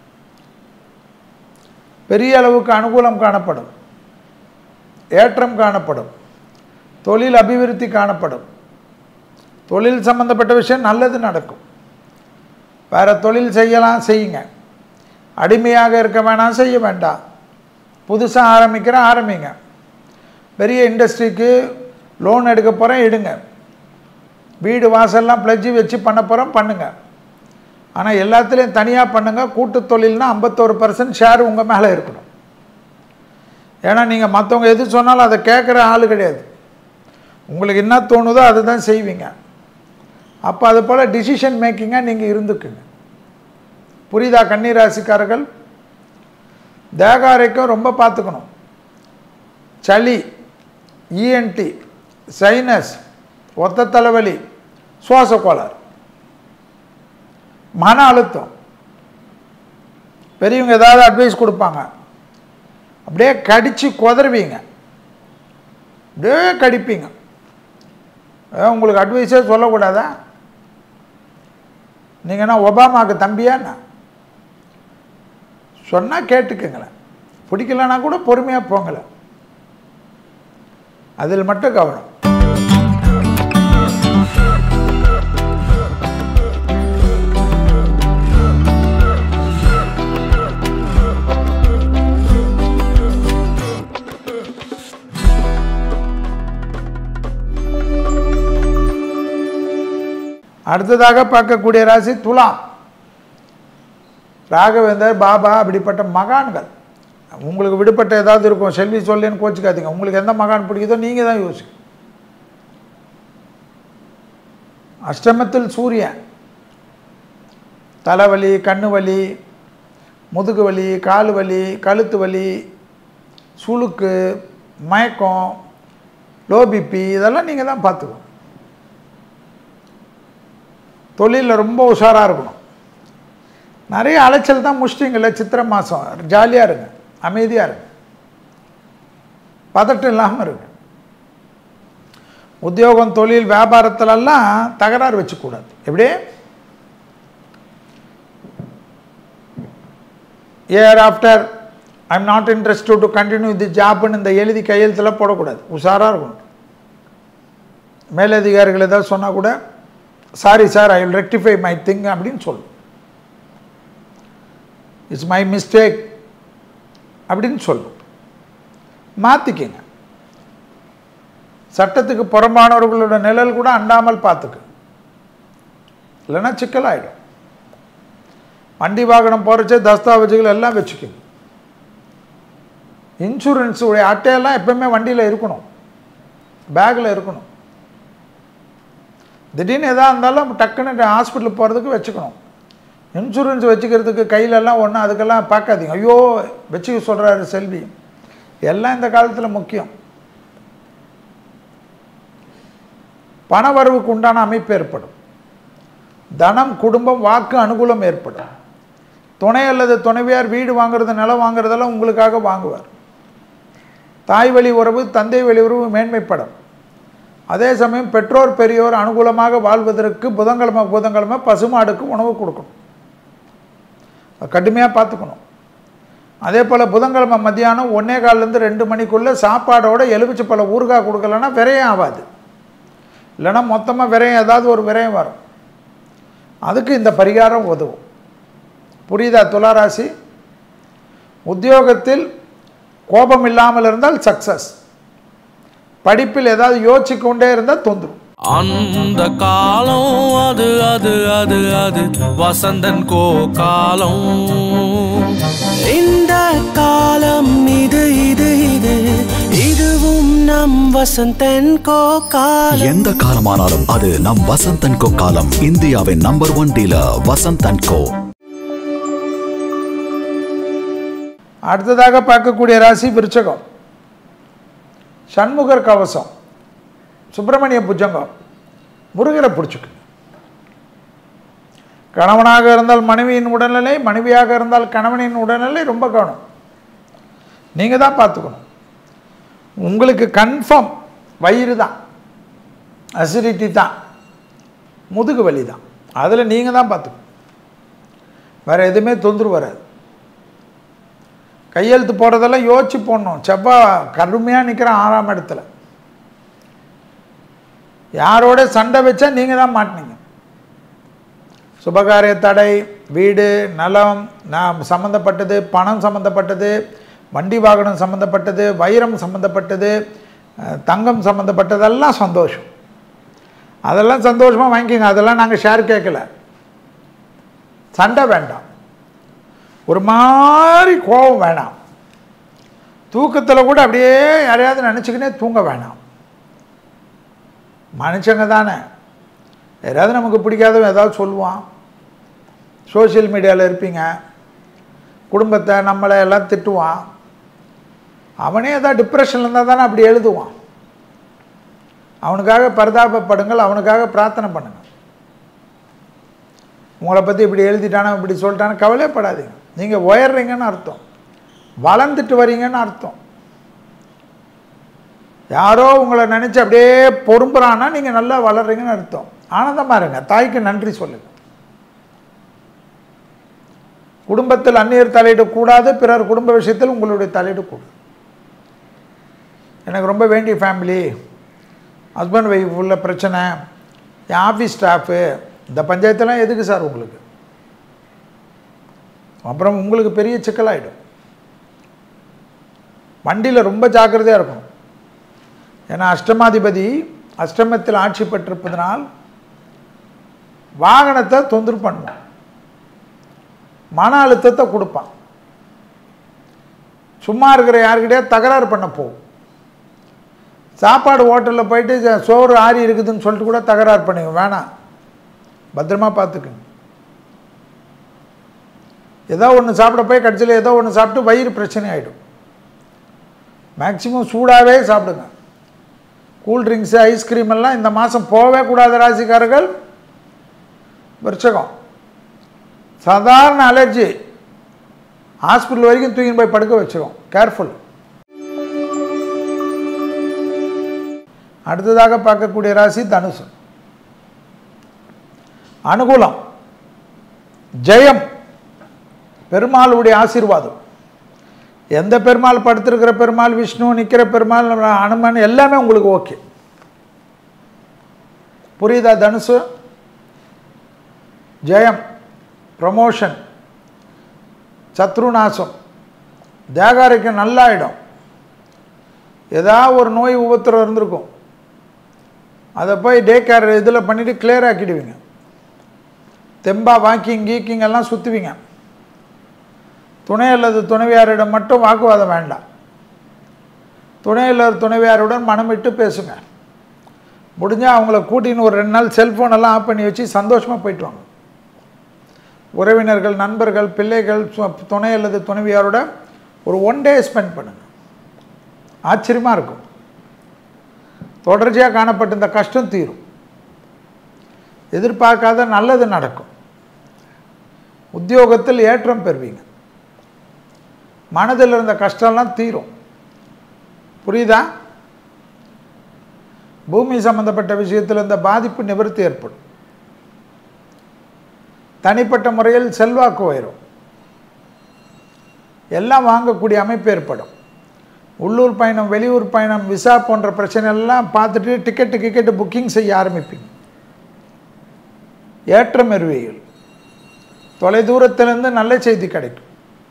பெரிய அளவுக்கு அனுகூலம் காணப்படும் ஏற்றம் காணப்படும் தொழில் அபிவிருத்தி காணப்படும் தொழில் சம்பந்தப்பட்ட விஷயம் நல்லது நடக்கும் வேறு தொழில் செய்யலாம் செய்யுங்க அடிமையாக இருக்க வேணாம் செய்ய வேண்டாம் புதுசாக ஆரம்பிக்கிற ஆரம்பிங்க பெரிய இண்டஸ்ட்ரிக்கு லோன் எடுக்க போகிறேன் எடுங்க வீடு வாசல்லாம் பிளட்ஜி வச்சு பண்ண போகிறோம் பண்ணுங்க ஆனால் எல்லாத்துலேயும் தனியாக பண்ணுங்கள் கூட்டு தொழில்னா ஐம்பத்தோரு பர்சன்ட் ஷேர் உங்கள் மேலே இருக்கணும் ஏன்னா நீங்கள் மற்றவங்க எது சொன்னாலும் அதை கேட்குற ஆள் கிடையாது உங்களுக்கு என்ன தோணுதோ அதை தான் செய்வீங்க அப்போ அது போல் டிசிஷன் மேக்கிங்காக நீங்கள் இருந்துக்குங்க புரியுதா கன்னிராசிக்காரர்கள் தேகாரைக்கும் ரொம்ப பார்த்துக்கணும் சளி இஎன்டி சைனஸ் ஒத்த தலைவலி சுவாச கோளாறு மன அழுத்தம் பெரியவங்க ஏதாவது அட்வைஸ் கொடுப்பாங்க அப்படியே கடித்து குதறுவீங்க அப்படியே கடிப்பீங்க ஏன் உங்களுக்கு அட்வைஸே சொல்லக்கூடாதா நீங்கள் என்ன ஒபாமாவுக்கு தம்பியா என்ன சொன்னால் கேட்டுக்குங்களேன் பிடிக்கலனா கூட பொறுமையாக போங்களேன் அதில் மட்டும் கவனம் அடுத்ததாக பார்க்கக்கூடிய ராசி துலாம் ராகவேந்தர் பாபா அப்படிப்பட்ட மகான்கள் உங்களுக்கு விடுபட்ட ஏதாவது இருக்கும் செல்வி சொல்லேன்னு கோச்சிக்காதீங்க உங்களுக்கு எந்த மகான் பிடிக்குதோ நீங்கள் தான் யோசிக்கணும் அஷ்டமத்தில் சூரியன் தலைவலி கண்ணு வலி முதுகு வலி கால் வலி கழுத்து வலி சுளுக்கு மயக்கம் லோ பிபி இதெல்லாம் நீங்கள் தான் பார்த்துக்கணும் தொழிலில் ரொம்ப உஷாராக இருக்கணும் நிறைய அலைச்சல் தான் முடிச்சிட்டிங்கல்ல சித்திரை மாதம் ஜாலியாக இருங்க அமைதியாக இருங்க பதட்டம் இல்லாமல் இருங்க உத்தியோகம் தொழில் வியாபாரத்திலெல்லாம் தகராறு வச்சுக்கூடாது எப்படி year after I'm not interested to continue the ஜாப்னு இந்த எழுதி கையெழுத்தில் போடக்கூடாது உஷாராக இருக்கணும் மேலதிகாரிகள் ஏதாவது சொன்னால் கூட sorry sir I will rectify my thing அப்படின்னு சொல்லு இட்ஸ் மை மிஸ்டேக் அப்படின்னு சொல்லும் மாற்றிக்கிங்க சட்டத்துக்கு புறம்பானவர்களோட நிழல் கூட அண்டாமல் பார்த்துக்கு இல்லைன்னா சிக்கலாயிடும் வண்டி வாகனம் போகிறச்சே தஸ்தாவேஜுகள் எல்லாம் வச்சுக்கோங்க இன்சூரன்ஸ் உடைய அட்டையெல்லாம் எப்பவுமே வண்டியில் இருக்கணும் பேக்கில் இருக்கணும் திடீர்னு எதாக இருந்தாலும் டக்குன்னு ஹாஸ்பிட்டல் போகிறதுக்கு வச்சுக்கணும் இன்சூரன்ஸ் வச்சுக்கிறதுக்கு கையிலெல்லாம் ஒன்றும் அதுக்கெல்லாம் பார்க்காதீங்க ஐயோ வச்சுக்க சொல்கிறாரு செல்வி எல்லாம் இந்த காலத்தில் முக்கியம் பண வரவுக்கு உண்டான அமைப்பு ஏற்படும் தனம் குடும்பம் வாக்கு அனுகூலம் ஏற்படும் துணை அல்லது துணைவியார் வீடு வாங்குறது நிலம் வாங்குறதெல்லாம் உங்களுக்காக வாங்குவார் தாய் வழி உறவு தந்தை வழி உறவு மேன்மைப்படும் அதே சமயம் பெற்றோர் பெரியோர் அனுகூலமாக வாழ்வதற்கு புதன்கிழமை புதன்கிழமை பசுமாடுக்கு உணவு கொடுக்கணும் கடுமையாக பார்த்துக்கணும் அதே போல் புதன்கிழமை மத்தியானம் ஒன்றே கால்லேருந்து ரெண்டு மணிக்குள்ளே சாப்பாடோட எலுமிச்சை பழ ஊறுகாய் கொடுக்கலன்னா விரயம் ஆகாது இல்லைன்னா மொத்தமாக விரயம் ஏதாவது ஒரு விரயம் வரும் அதுக்கு இந்த பரிகாரம் உதவும் புரியுதா துளாராசி உத்தியோகத்தில் கோபம் இல்லாமல் இருந்தால் சக்சஸ் படிப்பில் ஏதாவது யோசிச்சு கொண்டே இருந்தால் தொந்துரும் அந்த காலம் அது அது அது அது வசந்தன் கோ காலம் இந்த காலம் இது இது இது இதுவும் நம் வசந்தன் கோ காலம் எந்த காலமானாலும் அது நம் வசந்தன் கோ காலம் இந்தியாவின் number one dealer Vasanthan co அடுத்ததாக பார்க்கக்கூடிய ராசி விருச்சகம் சண்முகர் கவசம் சுப்பிரமணிய புஜங்கம் முருகரை பிடிச்சிக்கு கணவனாக இருந்தால் மனைவியின் உடல்நிலை மனைவியாக இருந்தால் கணவனின் உடல்நிலை ரொம்ப கவனம் நீங்கள் தான் பார்த்துக்கணும் உங்களுக்கு கன்ஃபார்ம் வயிறு தான் அசிடிட்டி தான் முதுகு வலி தான் அதில் நீங்கள் தான் பார்த்துக்கணும் வேறு எதுவுமே தொந்தரவு வராது கையெழுத்து போடுறதெல்லாம் யோசிச்சு போடணும் செவ்வாய் கடுமையாக நிற்கிறான் ஆறாம் இடத்துல யாரோட சண்டை வச்சா நீங்கள் தான் மாட்டினீங்க சுபகாரிய தடை வீடு நலம் நான் சம்மந்தப்பட்டது பணம் சம்மந்தப்பட்டது வண்டி வாகனம் சம்மந்தப்பட்டது வைரம் சம்மந்தப்பட்டது அஹ், தங்கம் சம்மந்தப்பட்டதெல்லாம் சந்தோஷம் அதெல்லாம் சந்தோஷமாக வாங்கிக்கோங்க அதெல்லாம் நாங்கள் ஷேர் கேட்கல சண்டை வேண்டாம் ஒரு மாதிரி கோபம் வேணாம் தூக்கத்தில் கூட அப்படியே யாரையாவது நினச்சிக்கினே தூங்க வேணாம் மனுஷங்க தானே யாராவது நமக்கு பிடிக்காதவன் ஏதாவது சொல்லுவான் சோஷியல் மீடியாவில் இருப்பீங்க குடும்பத்தை நம்மளை எல்லாம் திட்டுவான் அவனே ஏதாவது டிப்ரெஷனில் இருந்தால் தானே அப்படி எழுதுவான் அவனுக்காக பரிதாபப்படுங்கள் அவனுக்காக பிரார்த்தனை பண்ணுங்கள் உங்களை பற்றி இப்படி எழுதிட்டானோ இப்படி சொல்லிட்டானு கவலைப்படாதீங்க நீங்கள் உயர்றீங்கன்னு அர்த்தம் வளர்ந்துட்டு வரீங்கன்னு அர்த்தம் யாரோ உங்களை நினச்சி அப்படியே பொறும்புறான்னா நீங்கள் நல்லா வளர்றீங்கன்னு அர்த்தம் ஆனந்தமாக இருங்க தாய்க்கு நன்றி சொல்லுங்க குடும்பத்தில் அந்நியர் தலையிடக்கூடாது பிறர் குடும்ப விஷயத்தில் உங்களுடைய தலையிடக்கூடாது எனக்கு ரொம்ப வேண்டிய ஃபேமிலி ஹஸ்பண்ட் ஒய்ஃப் உள்ள பிரச்சனை என் ஆஃபீஸ் ஸ்டாஃபு இந்த பஞ்சாயத்தெல்லாம் எதுக்கு சார் உங்களுக்கு அப்புறம் உங்களுக்கு பெரிய சிக்கலாயிடும் வண்டியில் ரொம்ப ஜாக்கிரதையாக இருக்கணும் ஏன்னா அஷ்டமாதிபதி அஷ்டமத்தில் ஆட்சி பெற்றிருப்பதனால் வாகனத்தை தொந்தரவு பண்ணுவான் மன அழுத்தத்தை கொடுப்பான் சும்மா இருக்கிற யாருக்கிட்டே தகராறு பண்ண போகும் சாப்பாடு ஹோட்டலில் போயிட்டு ஜ- சோறு ஆறி இருக்குதுன்னு சொல்லிட்டு கூட தகராறு பண்ணுங்க வேணாம் பத்திரமா பார்த்துக்குங்க ஏதோ ஒன்று சாப்பிட போய் கடைசியில் ஏதோ ஒன்று சாப்பிட்டு வயிறு பிரச்சனை ஆகிடும் மேக்சிமம் சூடாகவே சாப்பிடுங்க கூல் ட்ரிங்க்ஸு ஐஸ்கிரீம் எல்லாம் இந்த மாதம் போகவே கூடாத ராசிக்காரர்கள் விருச்சகம் சாதாரண அலர்ஜி ஹாஸ்பிட்டல் வரைக்கும் தூக்கி போய் படுக்க வச்சிரும் கேர்ஃபுல் அடுத்ததாக பார்க்கக்கூடிய ராசி தனுசு அனுகூலம் ஜெயம் பெருமாளுடைய ஆசீர்வாதம் எந்த பெருமாள் படுத்திருக்கிற பெருமாள் விஷ்ணு நிற்கிற பெருமாள் அனுமன் எல்லாமே உங்களுக்கு ஓகே புரியுதா தனுசு ஜெயம் ப்ரமோஷன் சத்ருநாசம் தேகாரிக்கம் நல்லாயிடும் ஏதாவது ஒரு நோய் உபத்திரம் இருந்திருக்கும் அதை போய் டே கேர் இதில் பண்ணிவிட்டு கிளியர் ஆக்கிடுவீங்க தெம்பா வாக்கிங் கீக்கிங் எல்லாம் சுற்றுவீங்க துணை அல்லது துணைவியாரிடம் மட்டும் வாக்குவாதம் வேண்டாம் துணை அல்லது துணைவியாருடன் மனம் விட்டு பேசுங்க முடிஞ்சால் அவங்கள கூட்டின்னு ஒரு ரெண்டு நாள் செல்ஃபோன் எல்லாம் ஆஃப் பண்ணி வச்சு சந்தோஷமாக போயிட்டு வாங்க உறவினர்கள் நண்பர்கள் பிள்ளைகள் சு- துணை அல்லது துணைவியாரோட ஒரு ஒன் டே ஸ்பெண்ட் பண்ணுங்க ஆச்சரியமாக இருக்கும் தொடர்ச்சியாக காணப்பட்ட இந்த கஷ்டம் தீரும் எதிர்பார்க்காத நல்லது நடக்கும் உத்தியோகத்தில் ஏற்றம் பெறுவீங்க மனதில் இருந்த கஷ்டம்லாம் தீரும் புரியுதா பூமி சம்பந்தப்பட்ட விஷயத்தில் இந்த பாதிப்பு நிவர்த்தி ஏற்படும் தனிப்பட்ட முறையில் செல்வாக்கு உயரும் எல்லாம் வாங்கக்கூடிய அமைப்பு ஏற்படும் உள்ளூர் பயணம் வெளியூர் பயணம் விசா போன்ற பிரச்சனை எல்லாம் பார்த்துட்டு டிக்கெட்டு கிக்கெட்டு புக்கிங் செய்ய ஆரம்பிப்பீங்க ஏற்றம் எருவிகள் தொலைதூரத்திலிருந்து நல்ல செய்தி கிடைக்கும்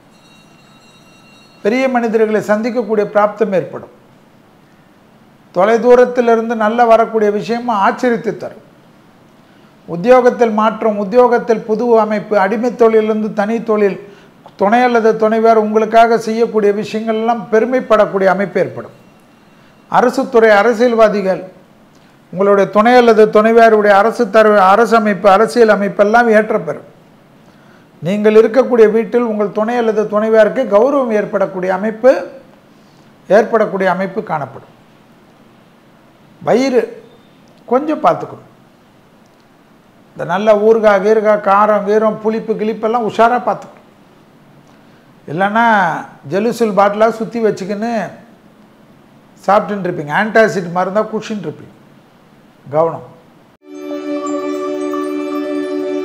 பெரிய மனிதர்களை சந்திக்கக்கூடிய பிராப்தம் ஏற்படும் தொலைதூரத்திலிருந்து நல்ல வரக்கூடிய விஷயமும் ஆச்சரித்து தரும் உத்தியோகத்தில் மாற்றம் உத்தியோகத்தில் புது அமைப்பு அடிமை தொழிலிருந்து தனி தொழில் துணை அல்லது துணைவர் உங்களுக்காக செய்யக்கூடிய விஷயங்கள் எல்லாம் பெருமைப்படக்கூடிய அமைப்பு ஏற்படும் அரசு துறை அரசியல்வாதிகள் உங்களுடைய துணை அல்லது துணைவியாருடைய அரசு தர அரசு அமைப்பு அரசியல் அமைப்பெல்லாம் ஏற்றப்பெறும் நீங்கள் இருக்கக்கூடிய வீட்டில் உங்கள் துணை அல்லது துணைவியாருக்கு கௌரவம் ஏற்படக்கூடிய அமைப்பு ஏற்படக்கூடிய அமைப்பு காணப்படும் வயிறு கொஞ்சம் பார்த்துக்கணும் இந்த நல்ல ஊறுகாய் கீறுகாய் காரம் கீரம் புளிப்பு கிளிப்பெல்லாம் உஷாராக பார்த்துக்கணும் இல்லைன்னா ஜெலுசில் பாட்டிலாக சுற்றி வச்சுக்கின்னு சாப்பிட்டுன்னு இருப்பீங்க ஆன்டாசிட் மருந்தாக குடிச்சுட்டு இருப்பீங்க கவனம்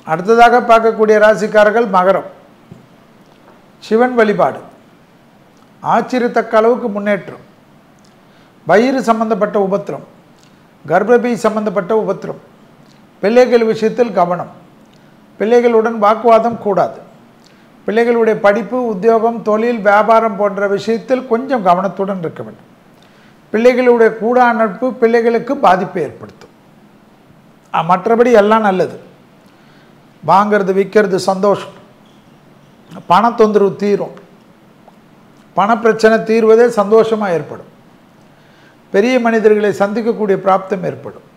அடுத்ததாக பார்க்கக்கூடிய ராசிக்காரர்கள் மகரம் சிவன் வழிபாடு ஆச்சரியத்தக்க அளவுக்கு முன்னேற்றம் வயிறு சம்பந்தப்பட்ட உபத்திரம் கர்ப்பபி சம்பந்தப்பட்ட உபத்திரம் பிள்ளைகள் விஷயத்தில் கவனம் பிள்ளைகளுடன் வாக்குவாதம் கூடாது பிள்ளைகளுடைய படிப்பு உத்தியோகம் தொழில் வியாபாரம் போன்ற விஷயத்தில் கொஞ்சம் கவனத்துடன் இருக்க வேண்டும் பிள்ளைகளுடைய கூடா நட்பு பிள்ளைகளுக்கு பாதிப்பை ஏற்படுத்தும் அ, மற்றபடி எல்லாம் நல்லது வாங்கிறது விற்கிறது சந்தோஷம் பண தொந்தரவு தீரும் பணப்பிரச்சனை தீர்வதே சந்தோஷமாக ஏற்படும் பெரிய மனிதர்களை சந்திக்கக்கூடிய பிராப்தம் ஏற்படும்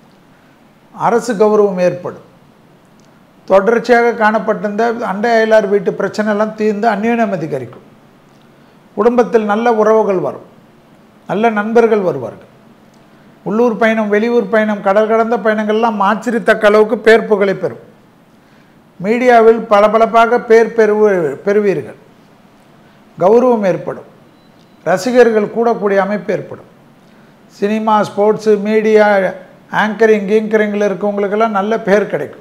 அரசு கௌரவம் ஏற்படும் தொடர்ச்சியாக காணப்பட்டிருந்த அண்டை அயலார் வீட்டு பிரச்சனை எல்லாம் தீர்ந்து அந்யோன்யம் அதிகரிக்கும் குடும்பத்தில் நல்ல உறவுகள் வரும் நல்ல நண்பர்கள் வருவார்கள் உள்ளூர் பயணம் வெளியூர் பயணம் கடல் கடந்த பயணங்கள்லாம் ஆச்சரியத்தக்க அளவுக்கு பேர் புகழை பெறும் மீடியாவில் பளபளப்பாக பேர் பெறுவ பெறுவீர்கள் கௌரவம் ஏற்படும் ரசிகர்கள் கூடக்கூடிய அமைப்பு ஏற்படும் சினிமா ஸ்போர்ட்ஸு மீடியா ஆங்கரிங் கீங்கரிங்கில் இருக்கவங்களுக்கெல்லாம் நல்ல பேர் கிடைக்கும்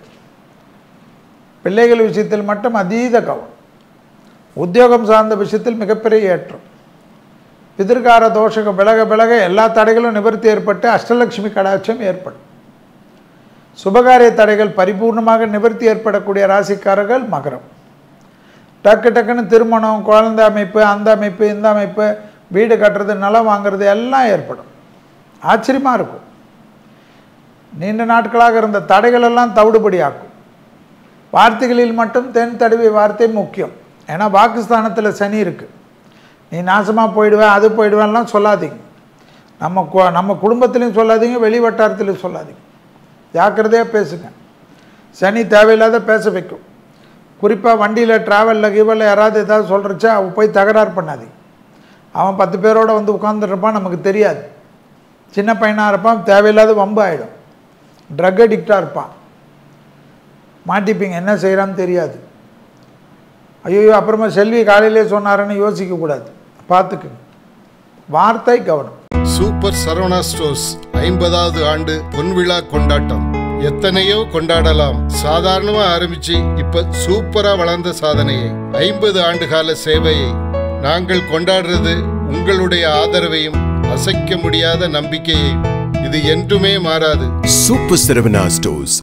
பிள்ளைகள் விஷயத்தில் மட்டும் அதீத கவனம் உத்தியோகம் சார்ந்த விஷயத்தில் மிகப்பெரிய ஏற்றம் பிதிர்கார தோஷகம் விலக விலக எல்லா தடைகளும் நிவர்த்தி ஏற்பட்டு அஷ்டலட்சுமி கடாட்சம் ஏற்படும் சுபகாரிய தடைகள் பரிபூர்ணமாக நிவர்த்தி ஏற்படக்கூடிய ராசிக்காரர்கள் மகரம் டக்கு டக்குன்னு திருமணம் குழந்தை அமைப்பு அந்த அமைப்பு இந்த அமைப்பு வீடு கட்டுறது நிலம் வாங்குறது எல்லாம் ஏற்படும் ஆச்சரியமாக இருக்கும் நீண்ட நாட்களாக இருந்த தடைகள் எல்லாம் தவிடுபடியாக்கும் வார்த்தைகளில் மட்டும் தென் தடவை வார்த்தை முக்கியம் ஏன்னா பாகிஸ்தானத்தில் சனி இருக்குது நீ நாசமாக போயிடுவேன் அது போயிடுவேன்லாம் சொல்லாதீங்க நம்ம கு- நம்ம குடும்பத்திலையும் சொல்லாதீங்க வெளி வட்டாரத்திலையும் சொல்லாதீங்க ஜாக்கிரதையாக பேசுங்க சனி தேவையில்லாத பேச வைக்கும் குறிப்பாக வண்டியில் ட்ராவலில் கீவலில் யாராவது ஏதாவது சொல்கிறச்சா போய் தகராறு பண்ணாதீங்க அவன் பத்து பேரோட வந்து உட்காந்துருப்பான் நமக்கு தெரியாது சின்ன பையனாக இருப்பான் தேவையில்லாத வம்பு ஆகிடும் ட்ரக் அடிக்டாக இருப்பான் மாட்டிப்பீங்க என்ன செய்கிறான்னு தெரியாது ஐயோ அப்புறமா செல்வி காலையிலே சொன்னாருன்னு யோசிக்கக்கூடாது பார்த்துக்குங்க வார்த்தை கவனம் சூப்பர் சரவணா ஸ்டோர்ஸ் ஐம்பதாவது ஆண்டு பொன்விழா கொண்டாட்டம் எத்தனையோ கொண்டாடலாம் சாதாரணமா ஆரம்பிச்சு இப்ப சூப்பரா வளர்ந்த சாதனையை ஐம்பது ஆண்டு கால சேவையை நாங்கள் கொண்டாடுறது உங்களுடைய ஆதரவையும் அசைக்க முடியாத நம்பிக்கையையும் இது என்றுமே மாறாது Super Saravana Stores.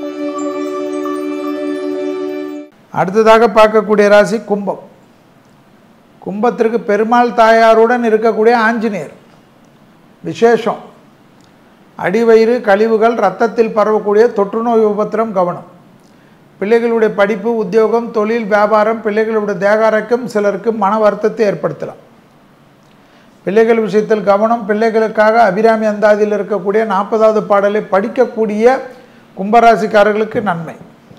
அடுத்ததாக பார்க்கக்கூடிய ராசி கும்பம் கும்பத்திற்கு பெருமாள் தாயாருடன் இருக்கக்கூடிய ஆஞ்சநேயர் விசேஷம் அடிவயிறு கழிவுகள் ரத்தத்தில் பரவக்கூடிய தொற்றுநோய் உபத்திரம் கவனம் பிள்ளைகளுடைய படிப்பு உத்தியோகம் தொழில் வியாபாரம் பிள்ளைகளுடைய தேகாரக்கம் சிலருக்கு மன வருத்தத்தை ஏற்படுத்தலாம் பிள்ளைகள் விஷயத்தில் கவனம் பிள்ளைகளுக்காக அபிராமி அந்தாதியில் இருக்கக்கூடிய நாற்பதாவது பாடலை படிக்கக்கூடிய கும்பராசிக்காரர்களுக்கு நன்மை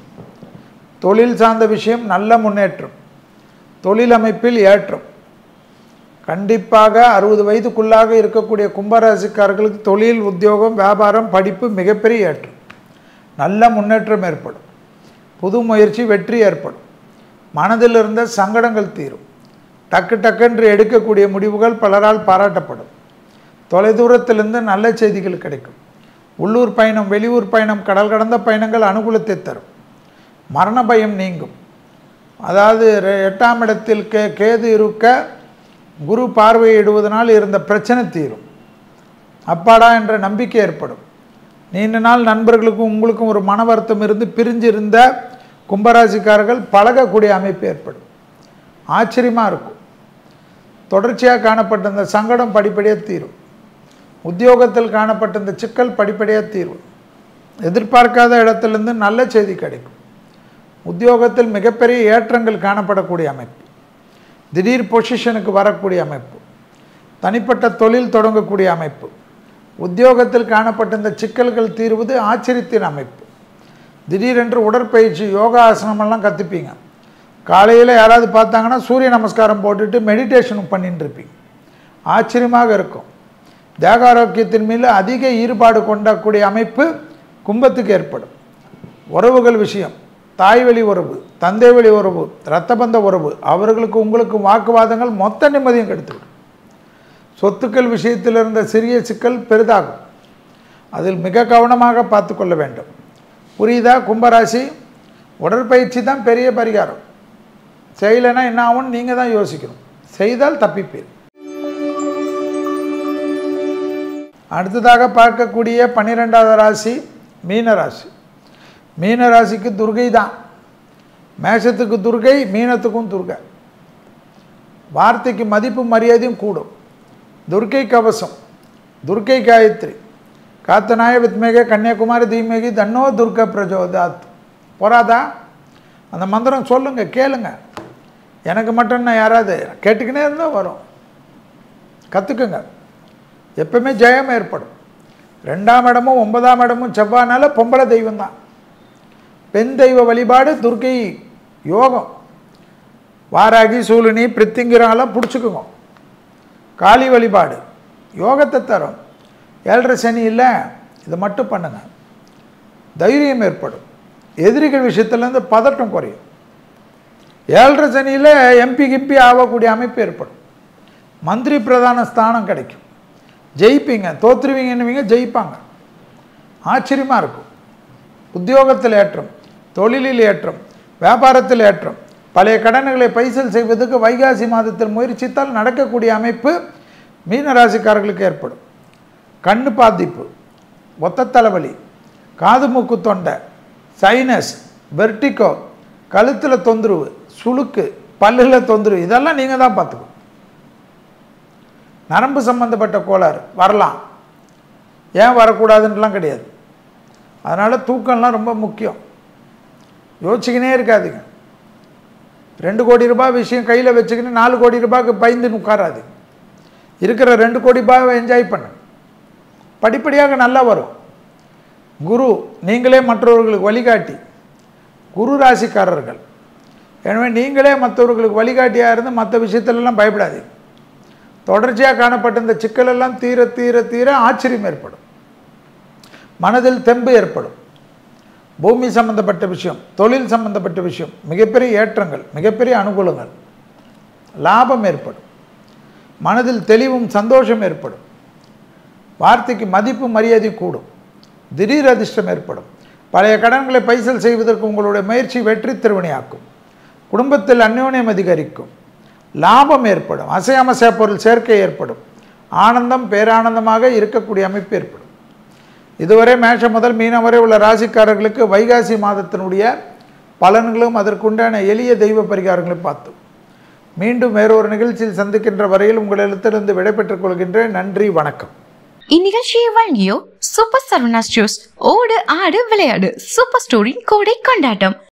தொழில் சார்ந்த விஷயம் நல்ல முன்னேற்றம் தொழில் அமைப்பில் ஏற்றம் கண்டிப்பாக அறுபது வயதுக்குள்ளாக இருக்கக்கூடிய கும்பராசிக்காரர்களுக்கு தொழில் உத்தியோகம் வியாபாரம் படிப்பு மிகப்பெரிய ஏற்றம் நல்ல முன்னேற்றம் ஏற்படும் புது முயற்சி வெற்றி ஏற்படும் மனதில் இருந்த சங்கடங்கள் தீரும் டக்கு டக்கென்று எடுக்கக்கூடிய முடிவுகள் பலரால் பாராட்டப்படும் தொலைதூரத்திலிருந்து நல்ல செய்திகள் கிடைக்கும் உள்ளூர் பயணம் வெளியூர் பயணம் கடல் கடந்த பயணங்கள் அனுகூலத்தை தரும் மரண பயம் நீங்கும் அதாவது ரெ- எட்டாம் இடத்தில் கே கேது இருக்க குரு பார்வையிடுவதனால் இருந்த பிரச்சனை தீரும் அப்பாடா என்ற நம்பிக்கை ஏற்படும் நீண்ட நாள் நண்பர்களுக்கும் உங்களுக்கும் ஒரு மன வருத்தம் இருந்து பிரிஞ்சிருந்த கும்பராசிக்காரர்கள் பழகக்கூடிய அமைப்பு ஏற்படும் ஆச்சரியமாக இருக்கும் தொடர்ச்சியாக காணப்பட்ட இந்த சங்கடம் படிப்படியாக தீரும் உத்தியோகத்தில் காணப்பட்ட இந்த சிக்கல் படிப்படியாக தீரும் எதிர்பார்க்காத இடத்திலிருந்து நல்ல செய்தி கிடைக்கும் உத்தியோகத்தில் மிகப்பெரிய ஏற்றங்கள் காணப்படக்கூடிய அமைப்பு திடீர் பொசிஷனுக்கு வரக்கூடிய அமைப்பு தனிப்பட்ட தொழில் தொடங்கக்கூடிய அமைப்பு உத்தியோகத்தில் காணப்பட்ட இந்த சிக்கல்கள் தீர்வது ஆச்சரியத்தின் அமைப்பு திடீரென்று உடற்பயிற்சி யோகா ஆசனமெல்லாம் கற்றுப்பீங்க காலையில் யாராவது பார்த்தாங்கன்னா சூரிய நமஸ்காரம் போட்டுட்டு மெடிடேஷன் பண்ணிட்டு இருப்பீங்க ஆச்சரியமாக இருக்கும் தேக ஆரோக்கியத்தின் மீது அதிக ஈடுபாடு கொண்டக்கூடிய அமைப்பு கும்பத்துக்கு ஏற்படும் உறவுகள் விஷயம் தாய் வழி உறவு தந்தை வழி உறவு இரத்த பந்த உறவு அவர்களுக்கு உங்களுக்கு வாக்குவாதங்கள் மொத்த நிம்மதியும் கெடுத்துவிடும் சொத்துக்கள் விஷயத்தில் இருந்த சிறிய சிக்கல் பெரிதாகும் அதில் மிக கவனமாக பார்த்து கொள்ள வேண்டும் புரியுதா கும்பராசி உடற்பயிற்சி தான் பெரிய பரிகாரம் செய்யலைன்னா என்ன ஆகும்னு நீங்கள் தான் யோசிக்கணும் செய்தால் தப்பிப்பீர் அடுத்ததாக பார்க்கக்கூடிய பன்னிரெண்டாவது ராசி மீன ராசி மீன ராசிக்கு துர்கை தான் மேஷத்துக்கு துர்கை மீனத்துக்கும் துர்கை வார்த்தைக்கு மதிப்பு மரியாதையும் கூடும் துர்க்கை கவசம் துர்க்கை காயத்ரி காத்தநாய வித்மேக கன்னியாகுமரி தீமேகி தன்னோ துர்க பிரஜோதாத் போராதா அந்த மந்திரம் சொல்லுங்க கேளுங்க எனக்கு மட்டும் நான் யாராவது கேட்டுக்கினே இருந்தால் வரும் கற்றுக்குங்க எப்பவுமே ஜெயம் ஏற்படும் ரெண்டாம் இடமும் ஒன்பதாம் இடமும் செவ்வாய்னால பொம்பளை தெய்வம் தான் பெண் தெய்வ வழிபாடு துர்க்கை யோகம் வாராகி சூலினி பிரித்திங்கிறாலாம் பிடிச்சிக்குங்க காளி வழிபாடு யோகத்தை தரும் ஏழரை சனி இல்லை இதை மட்டும் பண்ணுங்க தைரியம் ஏற்படும் எதிரிகள் விஷயத்துலேருந்து பதட்டம் குறையும் ஏழரை சனியில் எம்பி கிம்பி ஆகக்கூடிய அமைப்பு ஏற்படும் மந்திரி பிரதான ஸ்தானம் கிடைக்கும் ஜெயிப்பீங்க தோற்றுருவீங்கன்னுவீங்க ஜெயிப்பாங்க ஆச்சரியமாக இருக்கும் உத்தியோகத்தில் ஏற்றம் தொழிலில் ஏற்றம் வியாபாரத்தில் ஏற்றம் பழைய கடன்களை பைசல் செய்வதற்கு வைகாசி மாதத்தில் முயற்சித்தால் நடக்கக்கூடிய அமைப்பு மீனராசிக்காரர்களுக்கு ஏற்படும் கண்ணு பாதிப்பு ஒத்த தலைவலி காது மூக்கு தொண்டை சைனஸ் வெர்டிகோ கழுத்தில் தொந்தரவு சுளுக்கு பல்லில் தொந்தரவு இதெல்லாம் நீங்கள் தான் பார்த்துக்கணும் நரம்பு சம்பந்தப்பட்ட கோளாறு வரலாம் ஏன் வரக்கூடாதுன்றலாம் கிடையாது அதனால் தூக்கம்லாம் ரொம்ப முக்கியம் யோசிச்சுக்கினே இருக்காதுங்க ரெண்டு கோடி ரூபாய் விஷயம் கையில் வச்சுக்கின்னு நாலு கோடி ரூபாய்க்கு பயந்து உட்காராது இருக்கிற ரெண்டு கோடி ரூபாயை என்ஜாய் பண்ணு படிப்படியாக நல்லா வரும் குரு நீங்களே மற்றவர்களுக்கு வழிகாட்டி குரு ராசிக்காரர்கள் எனவே நீங்களே மற்றவர்களுக்கு வழிகாட்டியாக இருந்து மற்ற விஷயத்திலெல்லாம் பயப்படாதீங்க தொடர்ச்சியாக காணப்பட்ட இந்த சிக்கலெல்லாம் தீர தீர தீர ஆச்சரியம் ஏற்படும் மனதில் தெம்பு ஏற்படும் பூமி சம்பந்தப்பட்ட விஷயம் தொழில் சம்பந்தப்பட்ட விஷயம் மிகப்பெரிய ஏற்றங்கள் மிகப்பெரிய அனுகூலங்கள் லாபம் ஏற்படும் மனதில் தெளிவும் சந்தோஷம் ஏற்படும் வார்த்தைக்கு மதிப்பு மரியாதை கூடும் திடீர் அதிர்ஷ்டம் ஏற்படும் பழைய கடன்களை பைசல் செய்வதற்கு உங்களுடைய முயற்சி வெற்றி திருவினையாக்கும் குடும்பத்தில் அந்யோன்யம் அதிகரிக்கும் லாபம் ஏற்படும் அசையாமசைய பொருள் சேர்க்கை ஏற்படும் ஆனந்தம் பேரானந்தமாக இருக்கக்கூடிய அமைப்பு ஏற்படும் இதுவரை மேஷம் முதல் மீனம் வரை உள்ள ராசிக்காரர்களுக்கு வைகாசி மாதத்தினுடைய பலன்களும் அதற்குண்டான எளிய தெய்வ பரிகாரங்களையும் பார்த்தோம் மீண்டும் வேறொரு நிகழ்ச்சியில் சந்திக்கின்ற வரையில் உங்களிடத்திலிருந்து விடைபெற்றுக் கொள்கின்றேன் நன்றி வணக்கம் இந்நிகழ்ச்சியை வழங்கியோ சூப்பர் சரவணா ஸ்டோர்ஸ் ஓடு ஆடு விளையாடு சூப்பர் ஸ்டோரின் கோடை கொண்டாட்டம்